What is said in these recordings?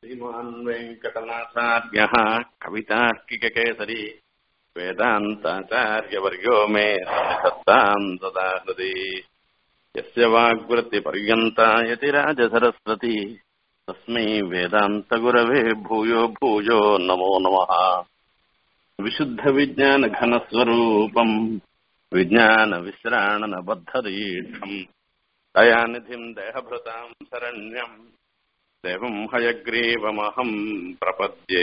श्रीमान् वेङ्कटनाथार्यः कवितार्किककेसरी वेदान्ताचार्यवर्यो मे सत्ताम् ददा हृदि यस्य वाग्वृत्तिपर्यन्ता यतिराजसरस्वती तस्मै वेदान्तगुरवे भूयो भूयो नमो नमः विशुद्धविज्ञानघनस्वरूपम् विज्ञानविश्राणनबद्धदीक्षम् दयानिधिम् देहभृताम् शरण्यम् தேவம் ஹயக்ரீவமகம் பிரபத்யே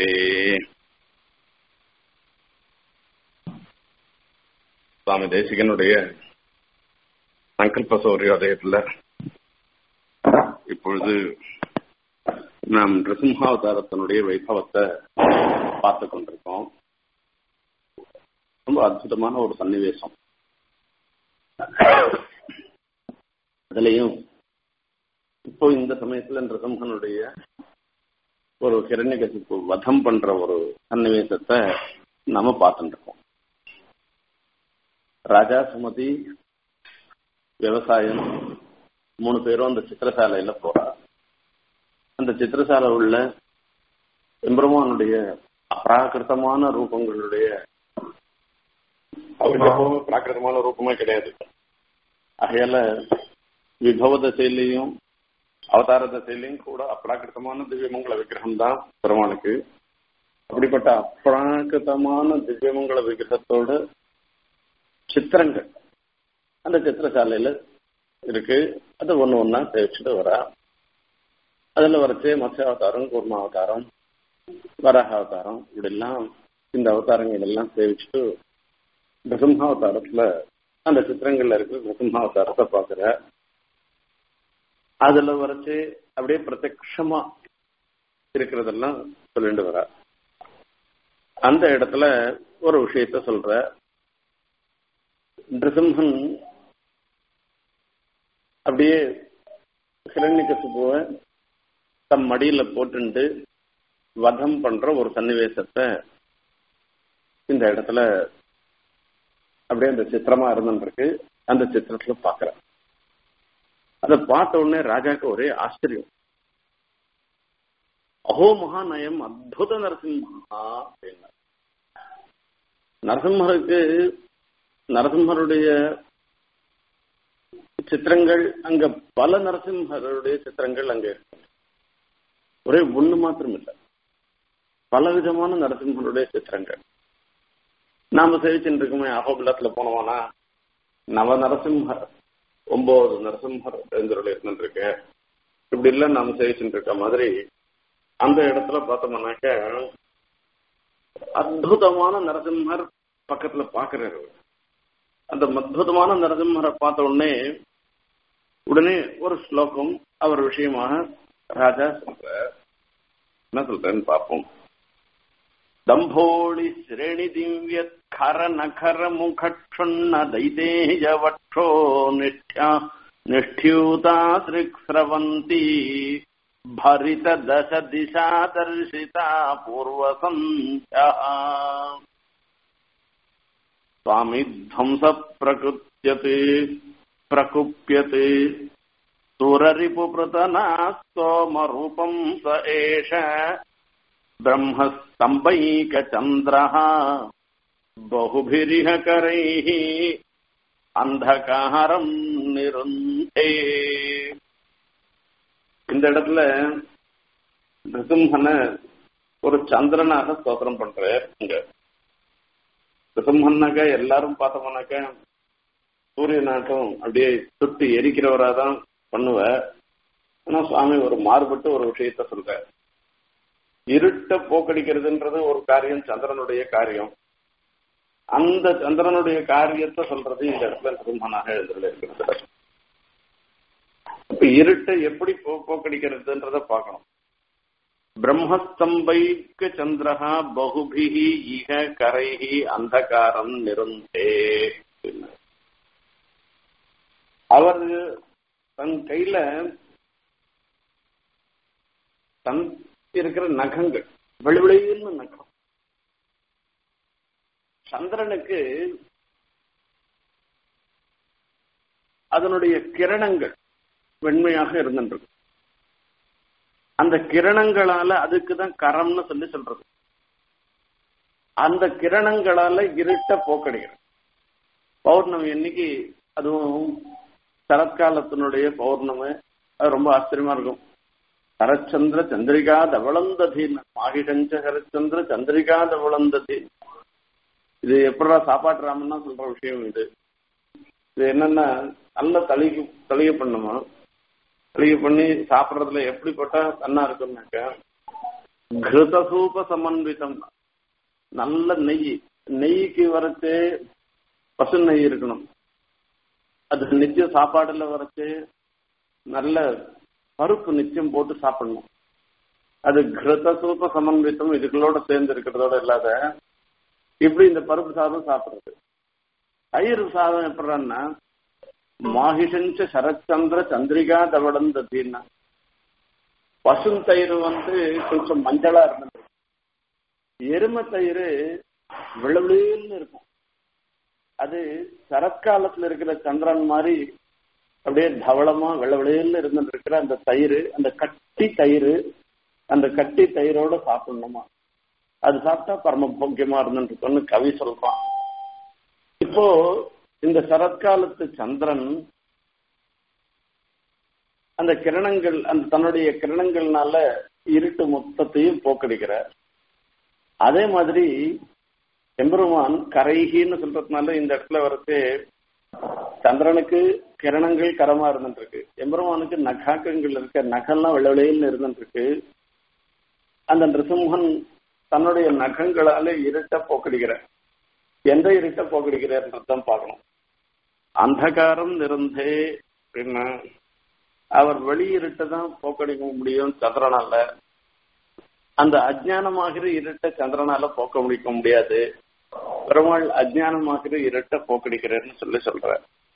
சுவாமி தேசிகனுடைய சங்கல்ப சௌரியோதயத்துல இப்பொழுது நாம் நிருசிம்ஹாவதாரத்தினுடைய வைபவத்தை பார்த்து கொண்டிருக்கோம் ரொம்ப அற்புதமான ஒரு சன்னிவேசம் அதுலயும் இப்போ இந்த சமயத்துல நிருசம்ஹனுடைய ஒரு ஹிரண்யகசிப்பு வதம் பண்ற ஒரு சன்னிவேசத்தை நாம பார்த்துட்டு இருக்கோம் ராஜா சுமதி விவசாயம் மூணு பேரும் அந்த சித்திரசாலையில போறா அந்த சித்திரசாலை உள்ள எம்பெருமானுடைய அப்ராகிருத்தமான ரூபங்களுடைய அவருக்கு எப்பவுமே பிராகிருத்தமான ரூபமே கிடையாது ஆகையால விபவ தசையிலையும் அவதார தசையிலையும் கூட அப்ராகிருத்தமான திவ்யமங்கல விக்கிரகம் தான் பெருமானுக்கு அப்படிப்பட்ட அப்ராகிருத்தமான திவ்யமங்கல விக்கிரகத்தோட சித்திரங்கள் அந்த சித்திரசாலையில இருக்கு அது ஒண்ணு ஒன்னா தேய்ச்சிட்டு வரா அதுல வரைச்சே மத்ய அவதாரம் கூர்ம அவதாரம் வராக அவதாரம் இப்படிலாம் இந்த அவதாரங்கள் எல்லாம் சேவிச்சுட்டு நிருசிம்ஹாவதாரத்துல அந்த சித்திரங்கள்ல இருக்கிற நிருசிம்ஹாவதாரத்தை பாக்குற அதுல வரைச்சு அப்படியே பிரத்யக்ஷமா இருக்கிறதெல்லாம் சொல்லிட்டு வர அந்த இடத்துல ஒரு விஷயத்த சொல்ற நிருசிம்ஹன் அப்படியே ஹிரண்யகசிபுவ தம் மடியில போட்டுண்டு வதம் பண்ற ஒரு சன்னிவேசத்தை இந்த இடத்துல அப்படியே அந்த சித்திரமா இருந்துருக்கு அந்த சித்திரத்துல பாக்குறேன் அதை பார்த்த உடனே ராஜாக்கு ஒரே ஆச்சரியம் அஹோ மகாநயம் அத்புத நரசிம்ஹா அப்படின்னா நரசிம்மருக்கு நரசிம்மருடைய சித்திரங்கள் அங்க பல நரசிம்மருடைய சித்திரங்கள் அங்க இருக்கு ஒரே ஒண்ணு மாத்திரம் இல்லை பல விதமான நரசிம்மருடைய சித்திரங்கள் நாம சேவிச்சுட்டு இருக்கோமே அகோபிலத்துல போனோம்னா நவ நரசிம்மர் ஒன்பது நரசிம்மர் எழுந்தருள் இருந்துருக்கு இப்படி எல்லாம் நாம சேவிச்சுட்டு இருக்க மாதிரி அந்த இடத்துல பார்த்தோம்னாக்க அற்புதமான நரசிம்மர் பக்கத்துல பாக்குறாரு அந்த அற்புதமான நரசிம்மரை பார்த்த உடனே உடனே ஒரு ஸ்லோகம் அவர் விஷயமாக ராஜா சொல்ற என்ன சொல்றேன்னு பார்ப்போம் दम्भोळि श्रेणिदिव्यत्खर नखर मुखक्षुण्ण दैतेयवक्षो निष्ठ्या निष्ठ्यूता सृक्स्रवन्ती भरित दश दिशा दर्शिता पूर्वसन्ध्यः स्वामि ध्वंस प्रकृत्यते प्रकुप्यते सुररिपुपृतना स्तोमरूपम् स एष ब्रह्मस्तम्भैकचन्द्रः बहुभिरिह करैः அந்தகாரம் நிருந்தே இந்த இடத்துல ரிசும்ஹன ஒரு சந்திரனாக ஸ்தோத்திரம் பண்றார் இங்க ரிசும்ஹன்னாக்க எல்லாரும் பார்த்தோம்னாக்க சூரியனாட்டம் அப்படியே சுட்டு எரிக்கிறவரா தான் பண்ணுவ ஆனா சுவாமி ஒரு மாறுபட்டு ஒரு விஷயத்த சொல்ற இருட்ட போக்கடிக்கிறதுன்றது ஒரு காரியம் சந்திரனுடைய காரியம் அந்த சந்திரனுடைய காரியத்தை சொல்றது இந்த இடத்துல திருமணாக எழுதுல இருக்கிறது இப்ப இருட்டை எப்படி போ போக்கடிக்கிறதுன்றத பார்க்கணும் பிரம்மஸ்தம்பைக்கு சந்திரஹா பகுபிகி இக கரைஹி அந்தகாரம் நிருந்தே அவர் தன் கையில தன் இருக்கிற நகங்கள் வெளிவிளையின்னு நகம் சந்திரனுக்கு அதனுடைய கிரணங்கள் வெண்மையாக இருந்திருக்கு அந்த கிரணங்களால அதுக்கு தான் கரம்னு சொல்லி சொல்றது அந்த கிரணங்களால இருட்ட போக்கடிக்கிறது பௌர்ணமி அன்னைக்கு அதுவும் சரத்காலத்தினுடைய பௌர்ணமி அது ரொம்ப ஆச்சரியமா இருக்கும் சரச்சந்திர சந்திரிகா தவளந்ததீன் மாகிடஞ்ச சரச்சந்திர சந்திரிகா தவளந்ததீன் இது எப்படா சாப்பாட்டு ராமன்னா சொல்ற விஷயம் இது இது என்னன்னா நல்ல தளிகை தளிகை பண்ணுமா தளிகை பண்ணி சாப்பிடுறதுல எப்படிப்பட்ட நன்னா இருக்கும்னாக்க கிருதசூப சமன்விதம் நல்ல நெய் நெய்க்கு வரச்சு பசு நெய் இருக்கணும் அது நிச்சயம் சாப்பாடுல வரச்சு நல்ல பருப்பு நிச்சயம் போட்டு சாப்பிடணும் அது கிருத சூப்ப சமன்வித்தம் இதுகளோட சேர்ந்து இருக்கிறதோட இல்லாத இப்படி இந்த பருப்பு சாதம் சாப்பிடுறது தயிர் சாதம் எப்படின்னா மாஹிஷஞ்ச சரச்சந்திர சந்திரிகா தவடந்ததின்னா பசு தயிர் வந்து கொஞ்சம் மஞ்சளா இருந்தது எருமை தயிர் விளவின்னு இருக்கும் அது சரத்காலத்துல இருக்கிற சந்திரன் மாதிரி அப்படியே தவளமா வெள்ளவெளியில் இருந்துட்டு இருக்கிற அந்த தயிர் அந்த கட்டி தயிர் அந்த கட்டி தயிரோட சாப்பிடணுமா அது சாப்பிட்டா பரம போக்கியமா இருந்துட்டு கவி சொல்றான் இப்போ இந்த சரத்காலத்து சந்திரன் அந்த கிரணங்கள் அந்த தன்னுடைய கிரணங்கள்னால இருட்டு மொத்தத்தையும் போக்கடிக்கிறார் அதே மாதிரி எம்பெருமான் கரைகின்னு சொல்றதுனால இந்த இடத்துல வரது சந்திரனுக்கு கிரணங்கள் கரமா இருந்துட்டு இருக்கு எம்பெருமானுக்கு நகாக்கங்கள் இருக்க நகெல்லாம் வெள்ளவெளியில் இருந்துட்டு இருக்கு அந்த நிருசிம்ஹன் தன்னுடைய நகங்களால இருட்ட போக்கடிக்கிறார் எந்த இருட்ட போக்கடிக்கிறார்ன்றதான் பார்க்கணும் அந்தகாரம் நிறந்தே அப்படின்னா அவர் வெளி இருட்டை தான் போக்கடிக்க முடியும் சந்திரனால அந்த அஜானமாகிற இருட்ட சந்திரனால போக்க முடிக்க முடியாது பெருமாள் அஜானமாகிற இருட்ட போக்கடிக்கிறார்னு சொல்லி சொல்ற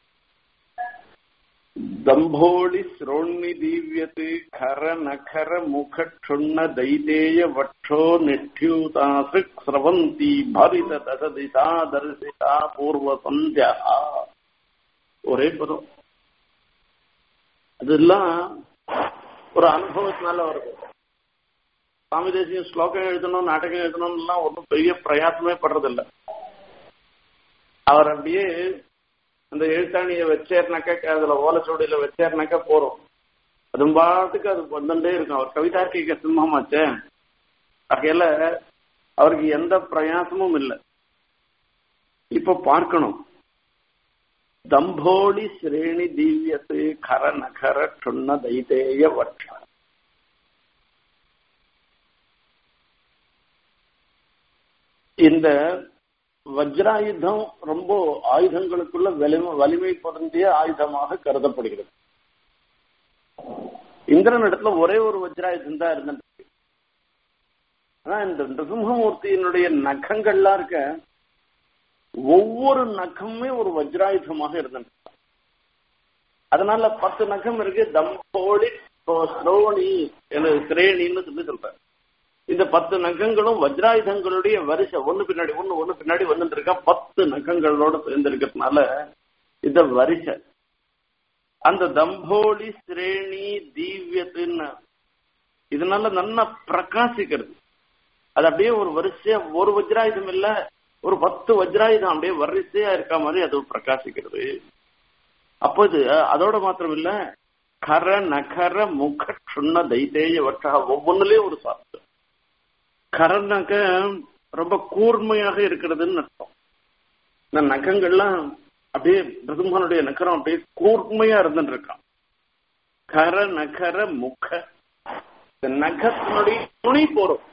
தம்போளி ஸ்ரோண்ணி தீவியத்து கர நகர முகற்றுண்ண தைதேய வட்டோ நிட்யூதாசு ஸ்ரவந்தி பரித தசதிசா தரிசிதா பூர்வ சந்தியா ஒரே பதம் அதெல்லாம் ஒரு அனுபவத்தினால வருது சுவாமி தேசியம் ஸ்லோகம் எழுதணும் நாடகம் எழுதணும் எல்லாம் ஒன்றும் பெரிய பிரயாசமே படுறதில்ல அவர் அப்படியே அந்த எழுத்தாணிய வச்சேர்னாக்கா அதுல ஓலச்சோடியில வச்சேர்னாக்கா போறோம் அது பாட்டுக்கு அது வந்துட்டே இருக்கும் அவர் கவிதார்க்கிக சிம்மமாச்சே ஆகையில அவருக்கு எந்த பிரயாசமும் இல்லை இப்ப பார்க்கணும் தம்போளி ஸ்ரேணி தீவியத்து கர நகர டுண்ண தைதேய வற்ற இந்த வஜ்ராயுதம் ரொம்ப ஆயுதங்களுக்குள்ள வலிமை வலிமை பொருந்திய ஆயுதமாக கருதப்படுகிறது இந்திரன் இடத்துல ஒரே ஒரு வஜ்ராயுதம் தான் இருந்துட்டு ஆனா இந்த நிருசிம்மூர்த்தியினுடைய நகங்கள்லாம் இருக்க ஒவ்வொரு நகமே ஒரு வஜ்ராயுதமாக இருந்துட்டு அதனால பத்து நகம் இருக்கு தம்போலி ஸ்ரோணி சிரேணின்னு சொல்லி சொல்றேன் இந்த பத்து நகங்களும் வஜ்ராயுதங்களுடைய வரிசை ஒண்ணு பின்னாடி ஒண்ணு ஒண்ணு பின்னாடி வந்துட்டு இருக்கா பத்து நகங்களோட சேர்ந்து இருக்கிறதுனால இந்த வரிசை அந்த தம்போலி ஸ்ரேணி தீவியத்துன்னு இதனால நல்லா பிரகாசிக்கிறது அது அப்படியே ஒரு வரிசையா ஒரு வஜ்ராயுதம் இல்ல ஒரு பத்து வஜ்ராயுதம் அப்படியே வரிசையா இருக்க மாதிரி அது பிரகாசிக்கிறது அப்போ இது அதோட மாத்திரம் இல்ல கர நகர முக சுண்ண தைத்தேய வட்டா ஒவ்வொன்றுலயும் ஒரு சாஸ்திரம் கரனாக்க ரொம்ப கூர்மையாக இருக்கிறதுன்னு அர்த்தம் இந்த நகங்கள்லாம் அப்படியே பிரதுமானுடைய நகரம் அப்படியே கூர்மையா இருந்துட்டு இருக்கான் கர நகர முக இந்த நகத்தினுடைய துணி போறோம்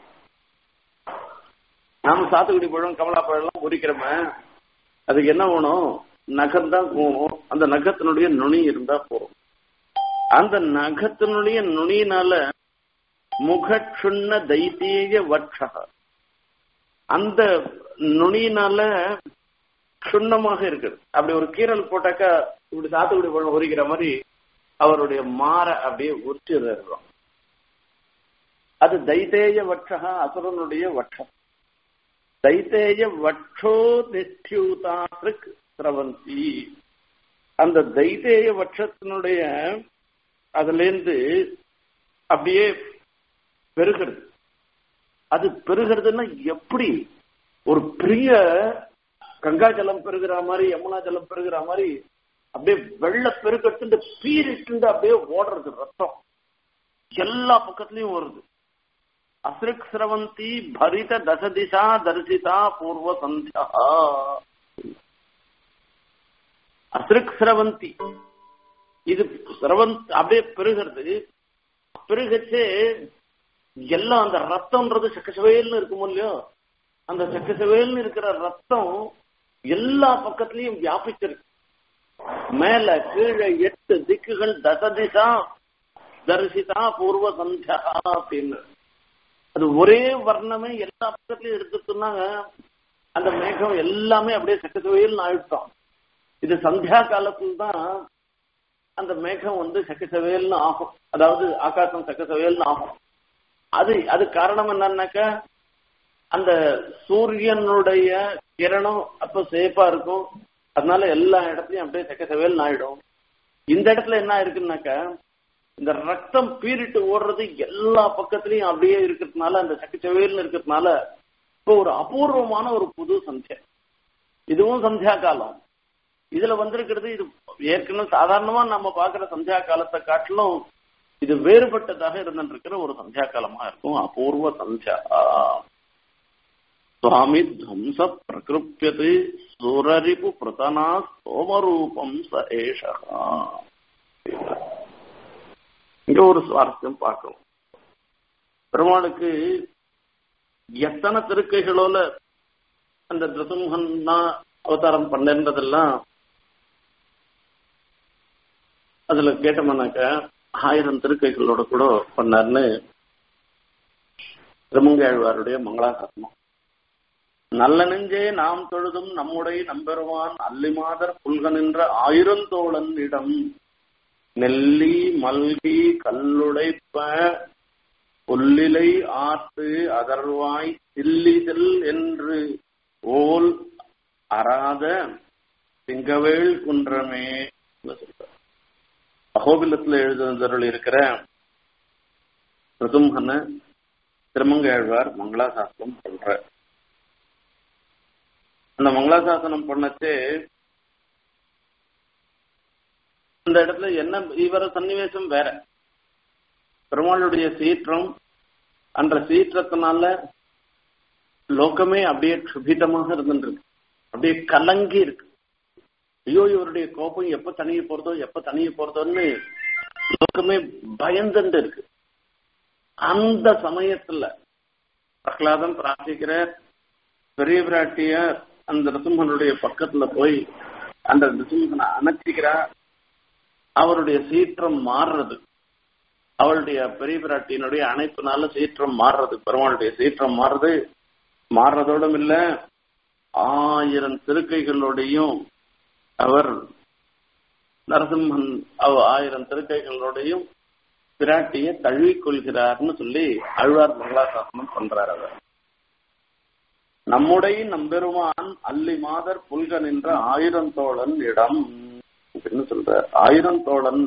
நாம சாத்துக்குடி பழம் கமலா பழம் எல்லாம் உரிக்கிறோமே அதுக்கு என்ன வேணும் நகம் தான் போகணும் அந்த நகத்தினுடைய நுனி இருந்தா போறோம் அந்த நகத்தினுடைய நுனியினால முகச்சுண்ண தைத்தீக வட்சக அந்த நுனியினால சுண்ணமாக இருக்குது அப்படி ஒரு கீரல் போட்டாக்கா இப்படி சாத்துக்குடி பழம் உரிக்கிற மாதிரி அவருடைய மாற அப்படியே உரிச்சிடுறோம் அது தைத்தேய வட்சகா அசுரனுடைய வட்சம் தைத்தேய வட்சோ நிஷ்டியூதாசிருக் சிரவந்தி அந்த தைத்தேய வட்சத்தினுடைய அதுல இருந்து அப்படியே பெருகிறது அது பெருகிறதுன்னா எப்படி ஒரு பெரிய கங்கா ஜலம் பெருகிற மாதிரி யமுனா ஜலம் பெருகிற மாதிரி அப்படியே வெள்ள பெருக்கெடுத்துட்டு பீரிட்டு அப்படியே ஓடுறது ரத்தம் எல்லா பக்கத்துலயும் வருது அசிருக் சிரவந்தி பரித தச திசா தரிசிதா பூர்வ சந்தியா அசிருக் சிரவந்தி இது சிரவந்த் அப்படியே பெருகிறது பெருகச்சு எல்லாம் அந்த ரத்தம்ன்றது சக்கசவேல்னு இருக்கும் இல்லையோ அந்த சக்கசவேல்னு இருக்கிற ரத்தம் எல்லா பக்கத்துலயும் வியாபிச்சிருக்கு மேல கீழே எட்டு திக்குகள் தச திசா தரிசிதா பூர்வ சந்தியா அப்படின்னு அது ஒரே வர்ணமே எல்லா பக்கத்துலயும் எடுத்துட்டோம்னாங்க அந்த மேகம் எல்லாமே அப்படியே சக்கசவையில் ஆயிட்டோம் இது சந்தியா காலத்துல தான் அந்த மேகம் வந்து சக்கசவையல்னு ஆகும் அதாவது ஆகாசம் சக்கசவையல்னு ஆகும் அது அது காரணம் என்னன்னாக்கா அந்த சூரியனுடைய கிரணம் அப்ப சேஃபா இருக்கும் அதனால எல்லா இடத்துலயும் அப்படியே சக்கசவேல் ஆயிடும் இந்த இடத்துல என்ன இருக்குன்னாக்கா இந்த ரத்தம் பீரிட்டு ஓடுறது எல்லா பக்கத்துலயும் அப்படியே இருக்கிறதுனால அந்த சக்கச்சவேல்னு இருக்கிறதுனால இப்போ ஒரு அபூர்வமான ஒரு புது சந்தியா இதுவும் சந்தியா காலம் இதுல வந்திருக்கிறது இது ஏற்கனவே சாதாரணமா நம்ம பாக்குற சந்தியா காலத்தை காட்டிலும் இது வேறுபட்டதாக இருந்திருக்கிற ஒரு சந்தியா காலமா இருக்கும் அபூர்வ சந்தியா சுவாமி துவம்ச பிரகிருப்பியது சுரரிபு பிரதனா சோமரூபம் ச ஏஷா இங்க ஒரு சுவாரஸ்யம் பார்க்கணும் பெருமாளுக்கு எத்தனை திருக்கைகளோல அந்த திருசம்ஹன் அவதாரம் பண்ணன்றதெல்லாம் அதுல கேட்டோம்னாக்க ஆயிரம் திருக்கைகளோட கூட பண்ணார்னு திருமங்கையாழ்வாருடைய மங்களாசாசனம் நல்ல நெஞ்சே நாம் தொழுதும் நம்முடைய நம்பெருமான் அல்லிமாதர் புல்கனின்ற ஆயிரந்தோழன் இடம் நெல்லி மல்கி கல்லுடைப்ப புல்லிலை ஆத்து அதர்வாய் சில்லிதில் என்று ஓல் அறாத சிங்கவேள் குன்றமே அகோபிலத்துல எழுதுதல் இருக்கிற ரிதும்ஹன திருமங்கையாழ்வார் மங்களாசாசனம் பண்ற அந்த மங்களாசாசனம் பண்ணச்சு இந்த இடத்துல என்ன இவர சன்னிவேசம் வேற பெருமாளுடைய சீற்றம் அன்ற சீற்றத்தினால லோகமே அப்படியே சுபிதமாக இருந்துருக்கு அப்படியே கலங்கி இருக்கு ஐயோ இவருடைய கோபம் எப்ப தனிய போறதோ எப்ப தனிய போறதோன்னு லோகமே பயந்துட்டு இருக்கு அந்த சமயத்துல பிரகலாதன் பிரார்த்திக்கிற பெரிய பிராட்டிய அந்த நரசிம்மனுடைய பக்கத்துல போய் அந்த நரசிம்மனை அணைச்சிக்கிறார் அவருடைய சீற்றம் மாறுறது அவளுடைய பெரிய பிராட்டியினுடைய அணைப்பினால சீற்றம் மாறுறது பெருமாளுடைய சீற்றம் மாறுறது மாறுறதோடும் இல்ல ஆயிரம் திருக்கைகளோடையும் அவர் நரசிம்மன் அவ ஆயிரம் திருக்கைகளோடையும் பிராட்டிய தழுவிக் கொள்கிறார்னு சொல்லி அழ்வார் மங்களாசாசனம் பண்றார் அவர் நம்முடைய நம்பெருமான் அல்லி மாதர் புல்க நின்ற ஆயிரம் தோழன் இடம் அப்படின்னு சொல்ற ஆயிரம் தோழன்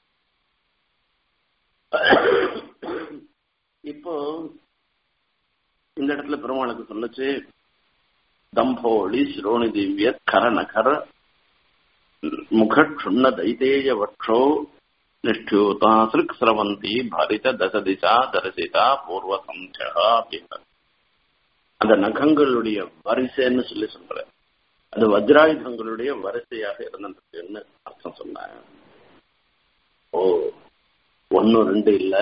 இப்போ இந்த இடத்துல பெருமாளுக்கு சொல்லுச்சு தம்போளி சிரோணி திவ்ய கரணகர முகட்சுண்ண தைதேய வட்சோ நிஷ்டியூதா சிறுக் சிரவந்தி பரித தசதிசா தரிசிதா பூர்வ சந்தியா அப்படின்ற அந்த நகங்களுடைய வரிசைன்னு சொல்லி சொல்ற அது வஜ்ராயுதங்களுடைய வரிசையாக இருந்திருக்குன்னு அர்த்தம் சொன்னாங்க ஓ ஒன்னு ரெண்டு இல்ல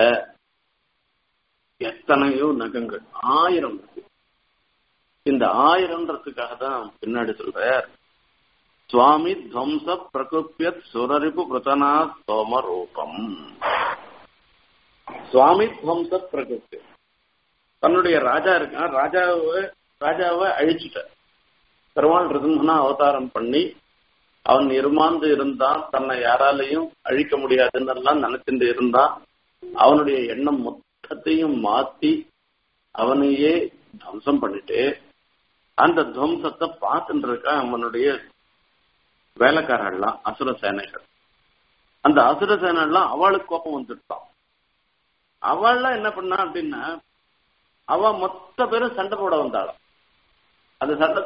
எத்தனையோ நகங்கள் ஆயிரம் இருக்கு இந்த ஆயிரம்ன்றதுக்காக தான் பின்னாடி சொல்ற சுவாமி துவம்ச பிரகுப்பியத் சுரரிப்பு பிரதனா சோம ரூபம் சுவாமி துவம்ச பிரகுப்பிய தன்னுடைய ராஜா இருக்கான் ராஜாவை ராஜாவை அழிச்சுட்டார் பெருமாள் ரிதுமனா அவதாரம் பண்ணி அவன் இருமாந்து இருந்தான் தன்னை யாராலையும் அழிக்க முடியாதுன்னு எல்லாம் நினைச்சிட்டு இருந்தான் அவனுடைய எண்ணம் மொத்தத்தையும் மாத்தி அவனையே துவம்சம் பண்ணிட்டு அந்த துவம்சத்தை பார்த்துட்டு இருக்கான் அவனுடைய வேலைக்காரர்கள்லாம் அசுர சேனைகள் அந்த அசுர சேனைலாம் அவளுக்கு கோபம் வந்துட்டான் அவள்லாம் என்ன பண்ணா அப்படின்னா அவ மொத்த பேரும் சண்டை போட வந்தாளாம் அந்த சண்டை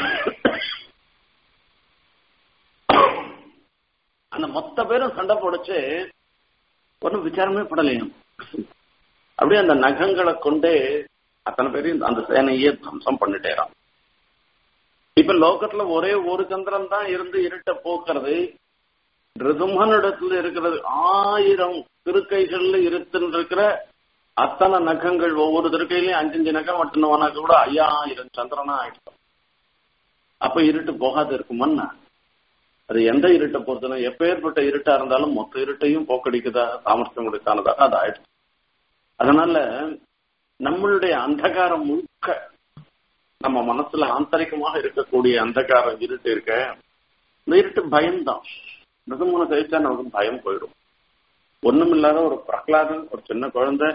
அந்த மொத்த பேரும் சண்டை போடுச்சு ஒன்றும் விசாரமே படலையும் அப்படியே அந்த நகங்களை கொண்டே அத்தனை பேரையும் அந்த சேனையே தம்சம் பண்ணிட்டேறான் இப்ப லோகத்துல ஒரே ஒரு சந்திரன் தான் இருந்து இருட்ட போக்குறது ரிதுமனிடத்துல இருக்கிறது ஆயிரம் திருக்கைகள்ல இருத்துன்னு இருக்கிற அத்தனை நகங்கள் ஒவ்வொரு திருக்கையிலையும் அஞ்சஞ்சு நகம் வட்டுனவனாக்க கூட ஐயாயிரம் சந்திரனா ஆயிடுச்சு அப்ப இருட்டு போகாது இருக்குமன்னா அது எந்த இருட்டை பொறுத்தனா எப்பேற்பட்ட இருட்டா இருந்தாலும் மொத்த இருட்டையும் போக்கடிக்குதா சாமர்த்தியம் உடைத்தானதாக அது ஆயிடுச்சு அதனால நம்மளுடைய அந்தகாரம் முழுக்க நம்ம மனசுல ஆந்தரிகமாக இருக்கக்கூடிய அந்தகாரம் இருட்டு இருக்க இந்த இருட்டு பயம்தான் மிருகமூணு கழிச்சா நமக்கு பயம் போயிடும் ஒண்ணுமில்லாத ஒரு பிரகலாதன் ஒரு சின்ன குழந்தை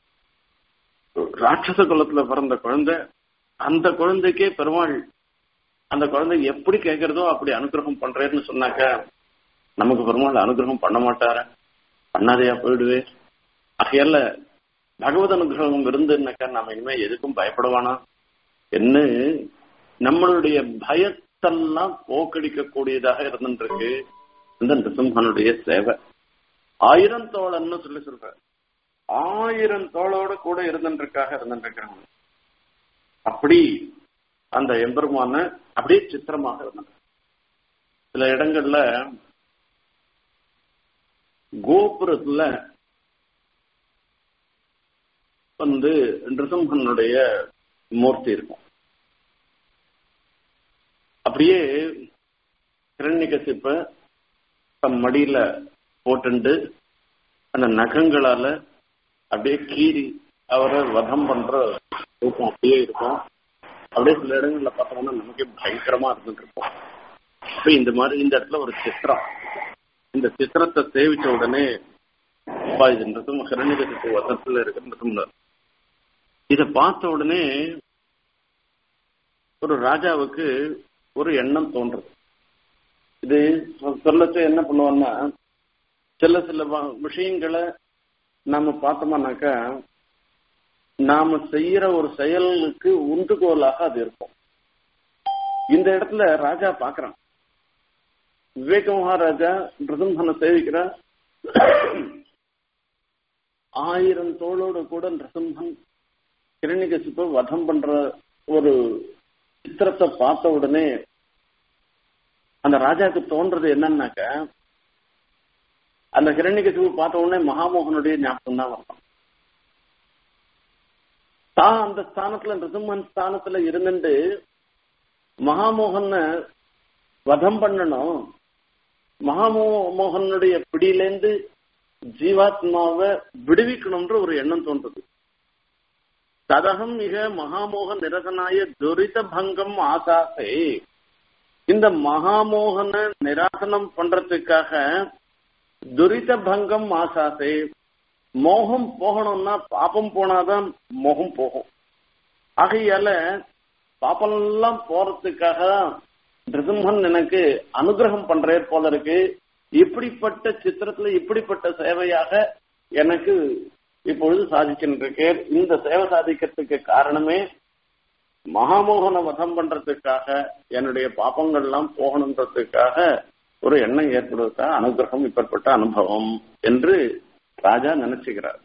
ராட்சச குலத்துல பிறந்த குழந்தை அந்த குழந்தைக்கே பெருமாள் அந்த குழந்தை எப்படி கேட்கறதோ அப்படி அனுகிரகம் பண்றேன்னு சொன்னாக்க நமக்கு பெருமாள் அனுகிரகம் பண்ண மாட்டார பண்ணாதையா போயிடுவே ஆகையால பகவத் அனுகிரகம் இருந்துன்னாக்கா நம்ம இனிமே எதுக்கும் பயப்படுவானா என்ன நம்மளுடைய பயத்தெல்லாம் போக்கடிக்கக்கூடியதாக இருந்துருக்கு இந்த நிருசிம்மனுடைய சேவை ஆயிரம் தோழன்னு சொல்லி சொல்ற ஆயிரம் தோளோட கூட இருந்துருக்காக இருந்துருக்காங்க அப்படி அந்த எம்பெருமான அப்படியே சித்திரமாக இருந்தாங்க சில இடங்கள்ல கோபுரத்துல வந்து நிருசிம்மனுடைய மூர்த்தி இருக்கும் அப்படியே கிரண்யகசிப்ப தம் மடியில போட்டுண்டு அந்த நகங்களால அப்படியே கீறி அவரை வதம் பண்ற ரூபம் அப்படியே இருக்கும் அப்படியே சில இடங்கள்ல பார்த்தோம்னா நமக்கே பயங்கரமா இருந்துட்டு இருக்கும் அப்ப இந்த மாதிரி இந்த இடத்துல ஒரு சித்திரம் இந்த சித்திரத்தை சேவிச்ச உடனே அப்பா இது நிறுத்தம் ஹரணிகத்துக்கு வசத்துல இருக்கிற நிறுத்தம் இதை பார்த்த உடனே ஒரு ராஜாவுக்கு ஒரு எண்ணம் தோன்றுது இது சொல்லச்ச என்ன பண்ணுவோம்னா சில சில விஷயங்களை நாம பார்த்தோம்னாக்கா நாம செய்யற ஒரு செயலுக்கு உந்துகோலாக அது இருக்கும் இந்த இடத்துல ராஜா பாக்குறான் விவேக மகாராஜா நிருசிம்மனை சேவிக்கிற ஆயிரம் தோளோடு கூட நிருசிம்மன் கிரணிகசிப்ப வதம் பண்ற ஒரு சித்திரத்தை பார்த்த உடனே அந்த ராஜாக்கு தோன்றது என்னன்னாக்க அந்த கிரணிகசிப்பு பார்த்த உடனே மகாமோகனுடைய ஞாபகம் தான் வரணும் தான் அந்த ஸ்தானத்துல நிருசிம்மன் ஸ்தானத்துல இருந்துட்டு மகாமோகன வதம் பண்ணணும் மகாமோகனுடைய பிடியிலேந்து ஜீவாத்மாவை விடுவிக்கணும்ன்ற ஒரு எண்ணம் தோன்றது ததகம் மிக மகாமோக நிரசனாய துரித பங்கம் ஆசாசே இந்த மகாமோகன நிராசனம் பண்றதுக்காக துரித பங்கம் ஆசாசே மோகம் போகணும்னா பாப்பம் போனாதான் மோகம் போகும் ஆகையால பாப்பம் எல்லாம் போறதுக்காக நிருசிம்மன் எனக்கு அனுகிரகம் பண்றே போல இருக்கு இப்படிப்பட்ட சித்திரத்துல இப்படிப்பட்ட சேவையாக எனக்கு இப்பொழுது சாதிக்கின்றிருக்கேன் இந்த சேவை சாதிக்கிறதுக்கு காரணமே மகாமோகன வதம் பண்றதுக்காக என்னுடைய பாப்பங்கள் எல்லாம் போகணுன்றதுக்காக ஒரு எண்ணம் ஏற்படுவதற்காக அனுகிரகம் இப்பேற்பட்ட அனுபவம் என்று ராஜா நினைச்சுக்கிறார்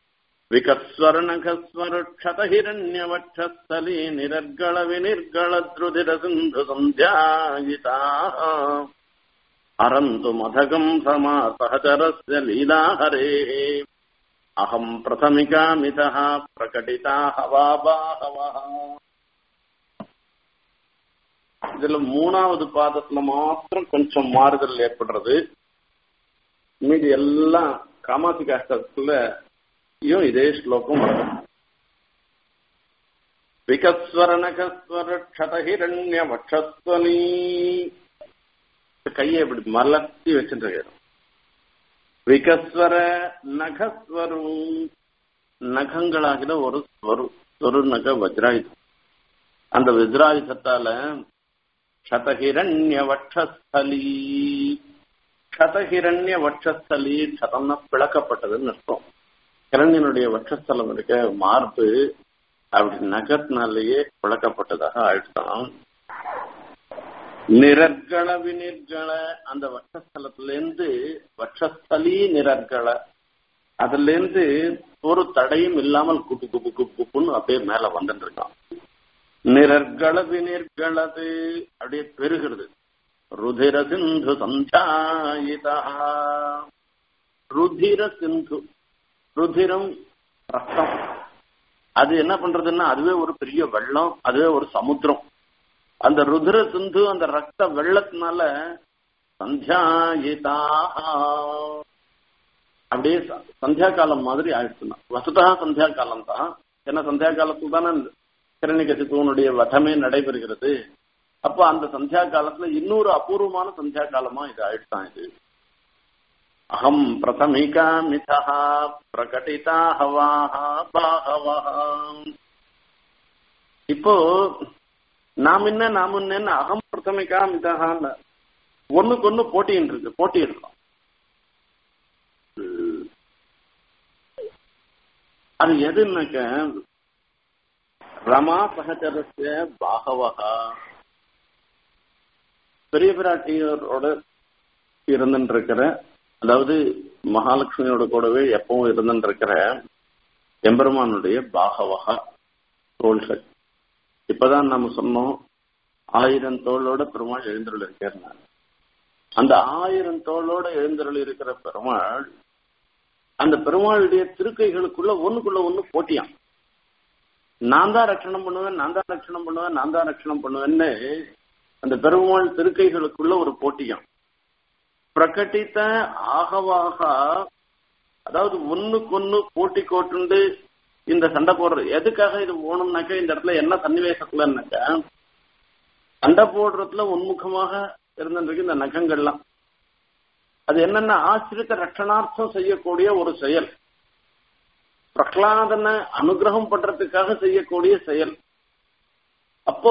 விகஸ்வரணகஸ்வருஷதஹிரண்யவட்சஸ்தலீ நிரர்கள வினிர்கள திருதிர சிந்து சந்தியாயிதா அரந்து மதகம் சமா சகச்சரஸ்ய லீலாஹரே அகம் பிரதமிகாமிதா பிரகடிதா ஹவாபாஹவா இதுல மூணாவது பாதத்துல மாத்திரம் கொஞ்சம் மாறுதல் ஏற்படுறது மீதி எல்லாம் காமாசி காஷ்டத்துல இதே ஸ்லோகம் வரும் விகஸ்வரணகஸ்வரக்ஷதஹிரண்ய வட்சஸ்வனி கையை இப்படி மலர்த்தி வச்சுட்டு விகஸ்வர நகஸ்வரும் நகங்களாகிற ஒரு ஸ்வரு ஸ்வரு நக வஜ்ராயுதம் அந்த வஜ்ராயுதத்தால க்ஷதஹிரண்ய வட்சஸ்தலி க்ஷதஹிரண்ய வட்சஸ்தலி க்ஷதம்னா பிளக்கப்பட்டதுன்னு அர்த்தம் கிரண்யனுடைய வட்சஸ்தலம் இருக்க மார்பு அப்படி நகத்தினாலேயே புழக்கப்பட்டதாக ஆயிடுதான் நிரர்கள விநிர்கள அந்த வட்சஸ்தலத்துல இருந்து வட்சஸ்தலி நிரர்கள அதுல இருந்து ஒரு தடையும் இல்லாமல் குப்பு குப்பு குப்பு குப்புன்னு அப்படியே மேல வந்துட்டு இருக்கான் நிரர்கள விநிர்களது அப்படியே பெருகிறது ருதிர சிந்து சந்தாயிதா ருதிர சிந்து ருதிரம் ரத்தம் அது என்ன பண்றதுன்னா அதுவே ஒரு பெரிய வெள்ளம் அதுவே ஒரு சமுத்திரம் அந்த ருதிர சிந்து அந்த ரத்த வெள்ளத்தினால சந்தியாயிதா அப்படியே சந்தியா காலம் மாதிரி ஆயிடுச்சுன்னா வசுதா சந்தியா காலம் தான் ஏன்னா சந்தியா காலத்துக்கு தானே கிரணிகசித்துவனுடைய வதமே நடைபெறுகிறது அப்ப அந்த சந்தியா காலத்துல இன்னொரு அபூர்வமான சந்தியா காலமா இது ஆயிடுச்சான் இது அகம் பிரதமிகா மிதா பிரகட்டிதா ஹவாஹா பாகவஹா இப்போ நாம் என்ன நாம் என்ன அகம் பிரதமிகா மிதகான்னு ஒண்ணுக்கு ஒண்ணு போட்டின்னு இருக்கு போட்டி இருக்கும் அது எதுன்னாக்க ரமா சகச்சரஸ்ய பாகவகா பெரிய பிராட்டியரோட இருந்துட்டு இருக்கிற அதாவது மகாலட்சுமியோட கூடவே எப்பவும் இருந்துட்டு இருக்கிற எம்பெருமானுடைய பாகவகா தோள்கள் இப்பதான் நம்ம சொன்னோம் ஆயிரம் தோளோட பெருமாள் எழுந்தருள் இருக்கிறார் அந்த ஆயிரம் தோளோட எழுந்தருள் இருக்கிற பெருமாள் அந்த பெருமாளுடைய திருக்கைகளுக்குள்ள ஒண்ணுக்குள்ள ஒண்ணு போட்டியான் நான் தான் ரட்சணம் பண்ணுவேன் நான் தான் ரட்சணம் பண்ணுவேன் நான் தான் ரட்சணம் பண்ணுவேன்னு அந்த பெருமாள் திருக்கைகளுக்குள்ள ஒரு போட்டியாம் பிரகட்டித்த ஆகவாக அதாவது ஒண்ணுக்கு ஒண்ணு போட்டி கோட்டுண்டு இந்த சண்டை போடுறது எதுக்காக இது போகணும்னாக்கா இந்த இடத்துல என்ன சன்னிவேசத்துலன்னாக்கா சண்டை போடுறதுல உன்முகமாக இருந்திருக்கு இந்த நகங்கள்லாம் அது என்னன்னா ஆசிரித்த ரட்சணார்த்தம் செய்யக்கூடிய ஒரு செயல் பிரகலாதனை அனுகிரகம் பண்றதுக்காக செய்யக்கூடிய செயல் அப்போ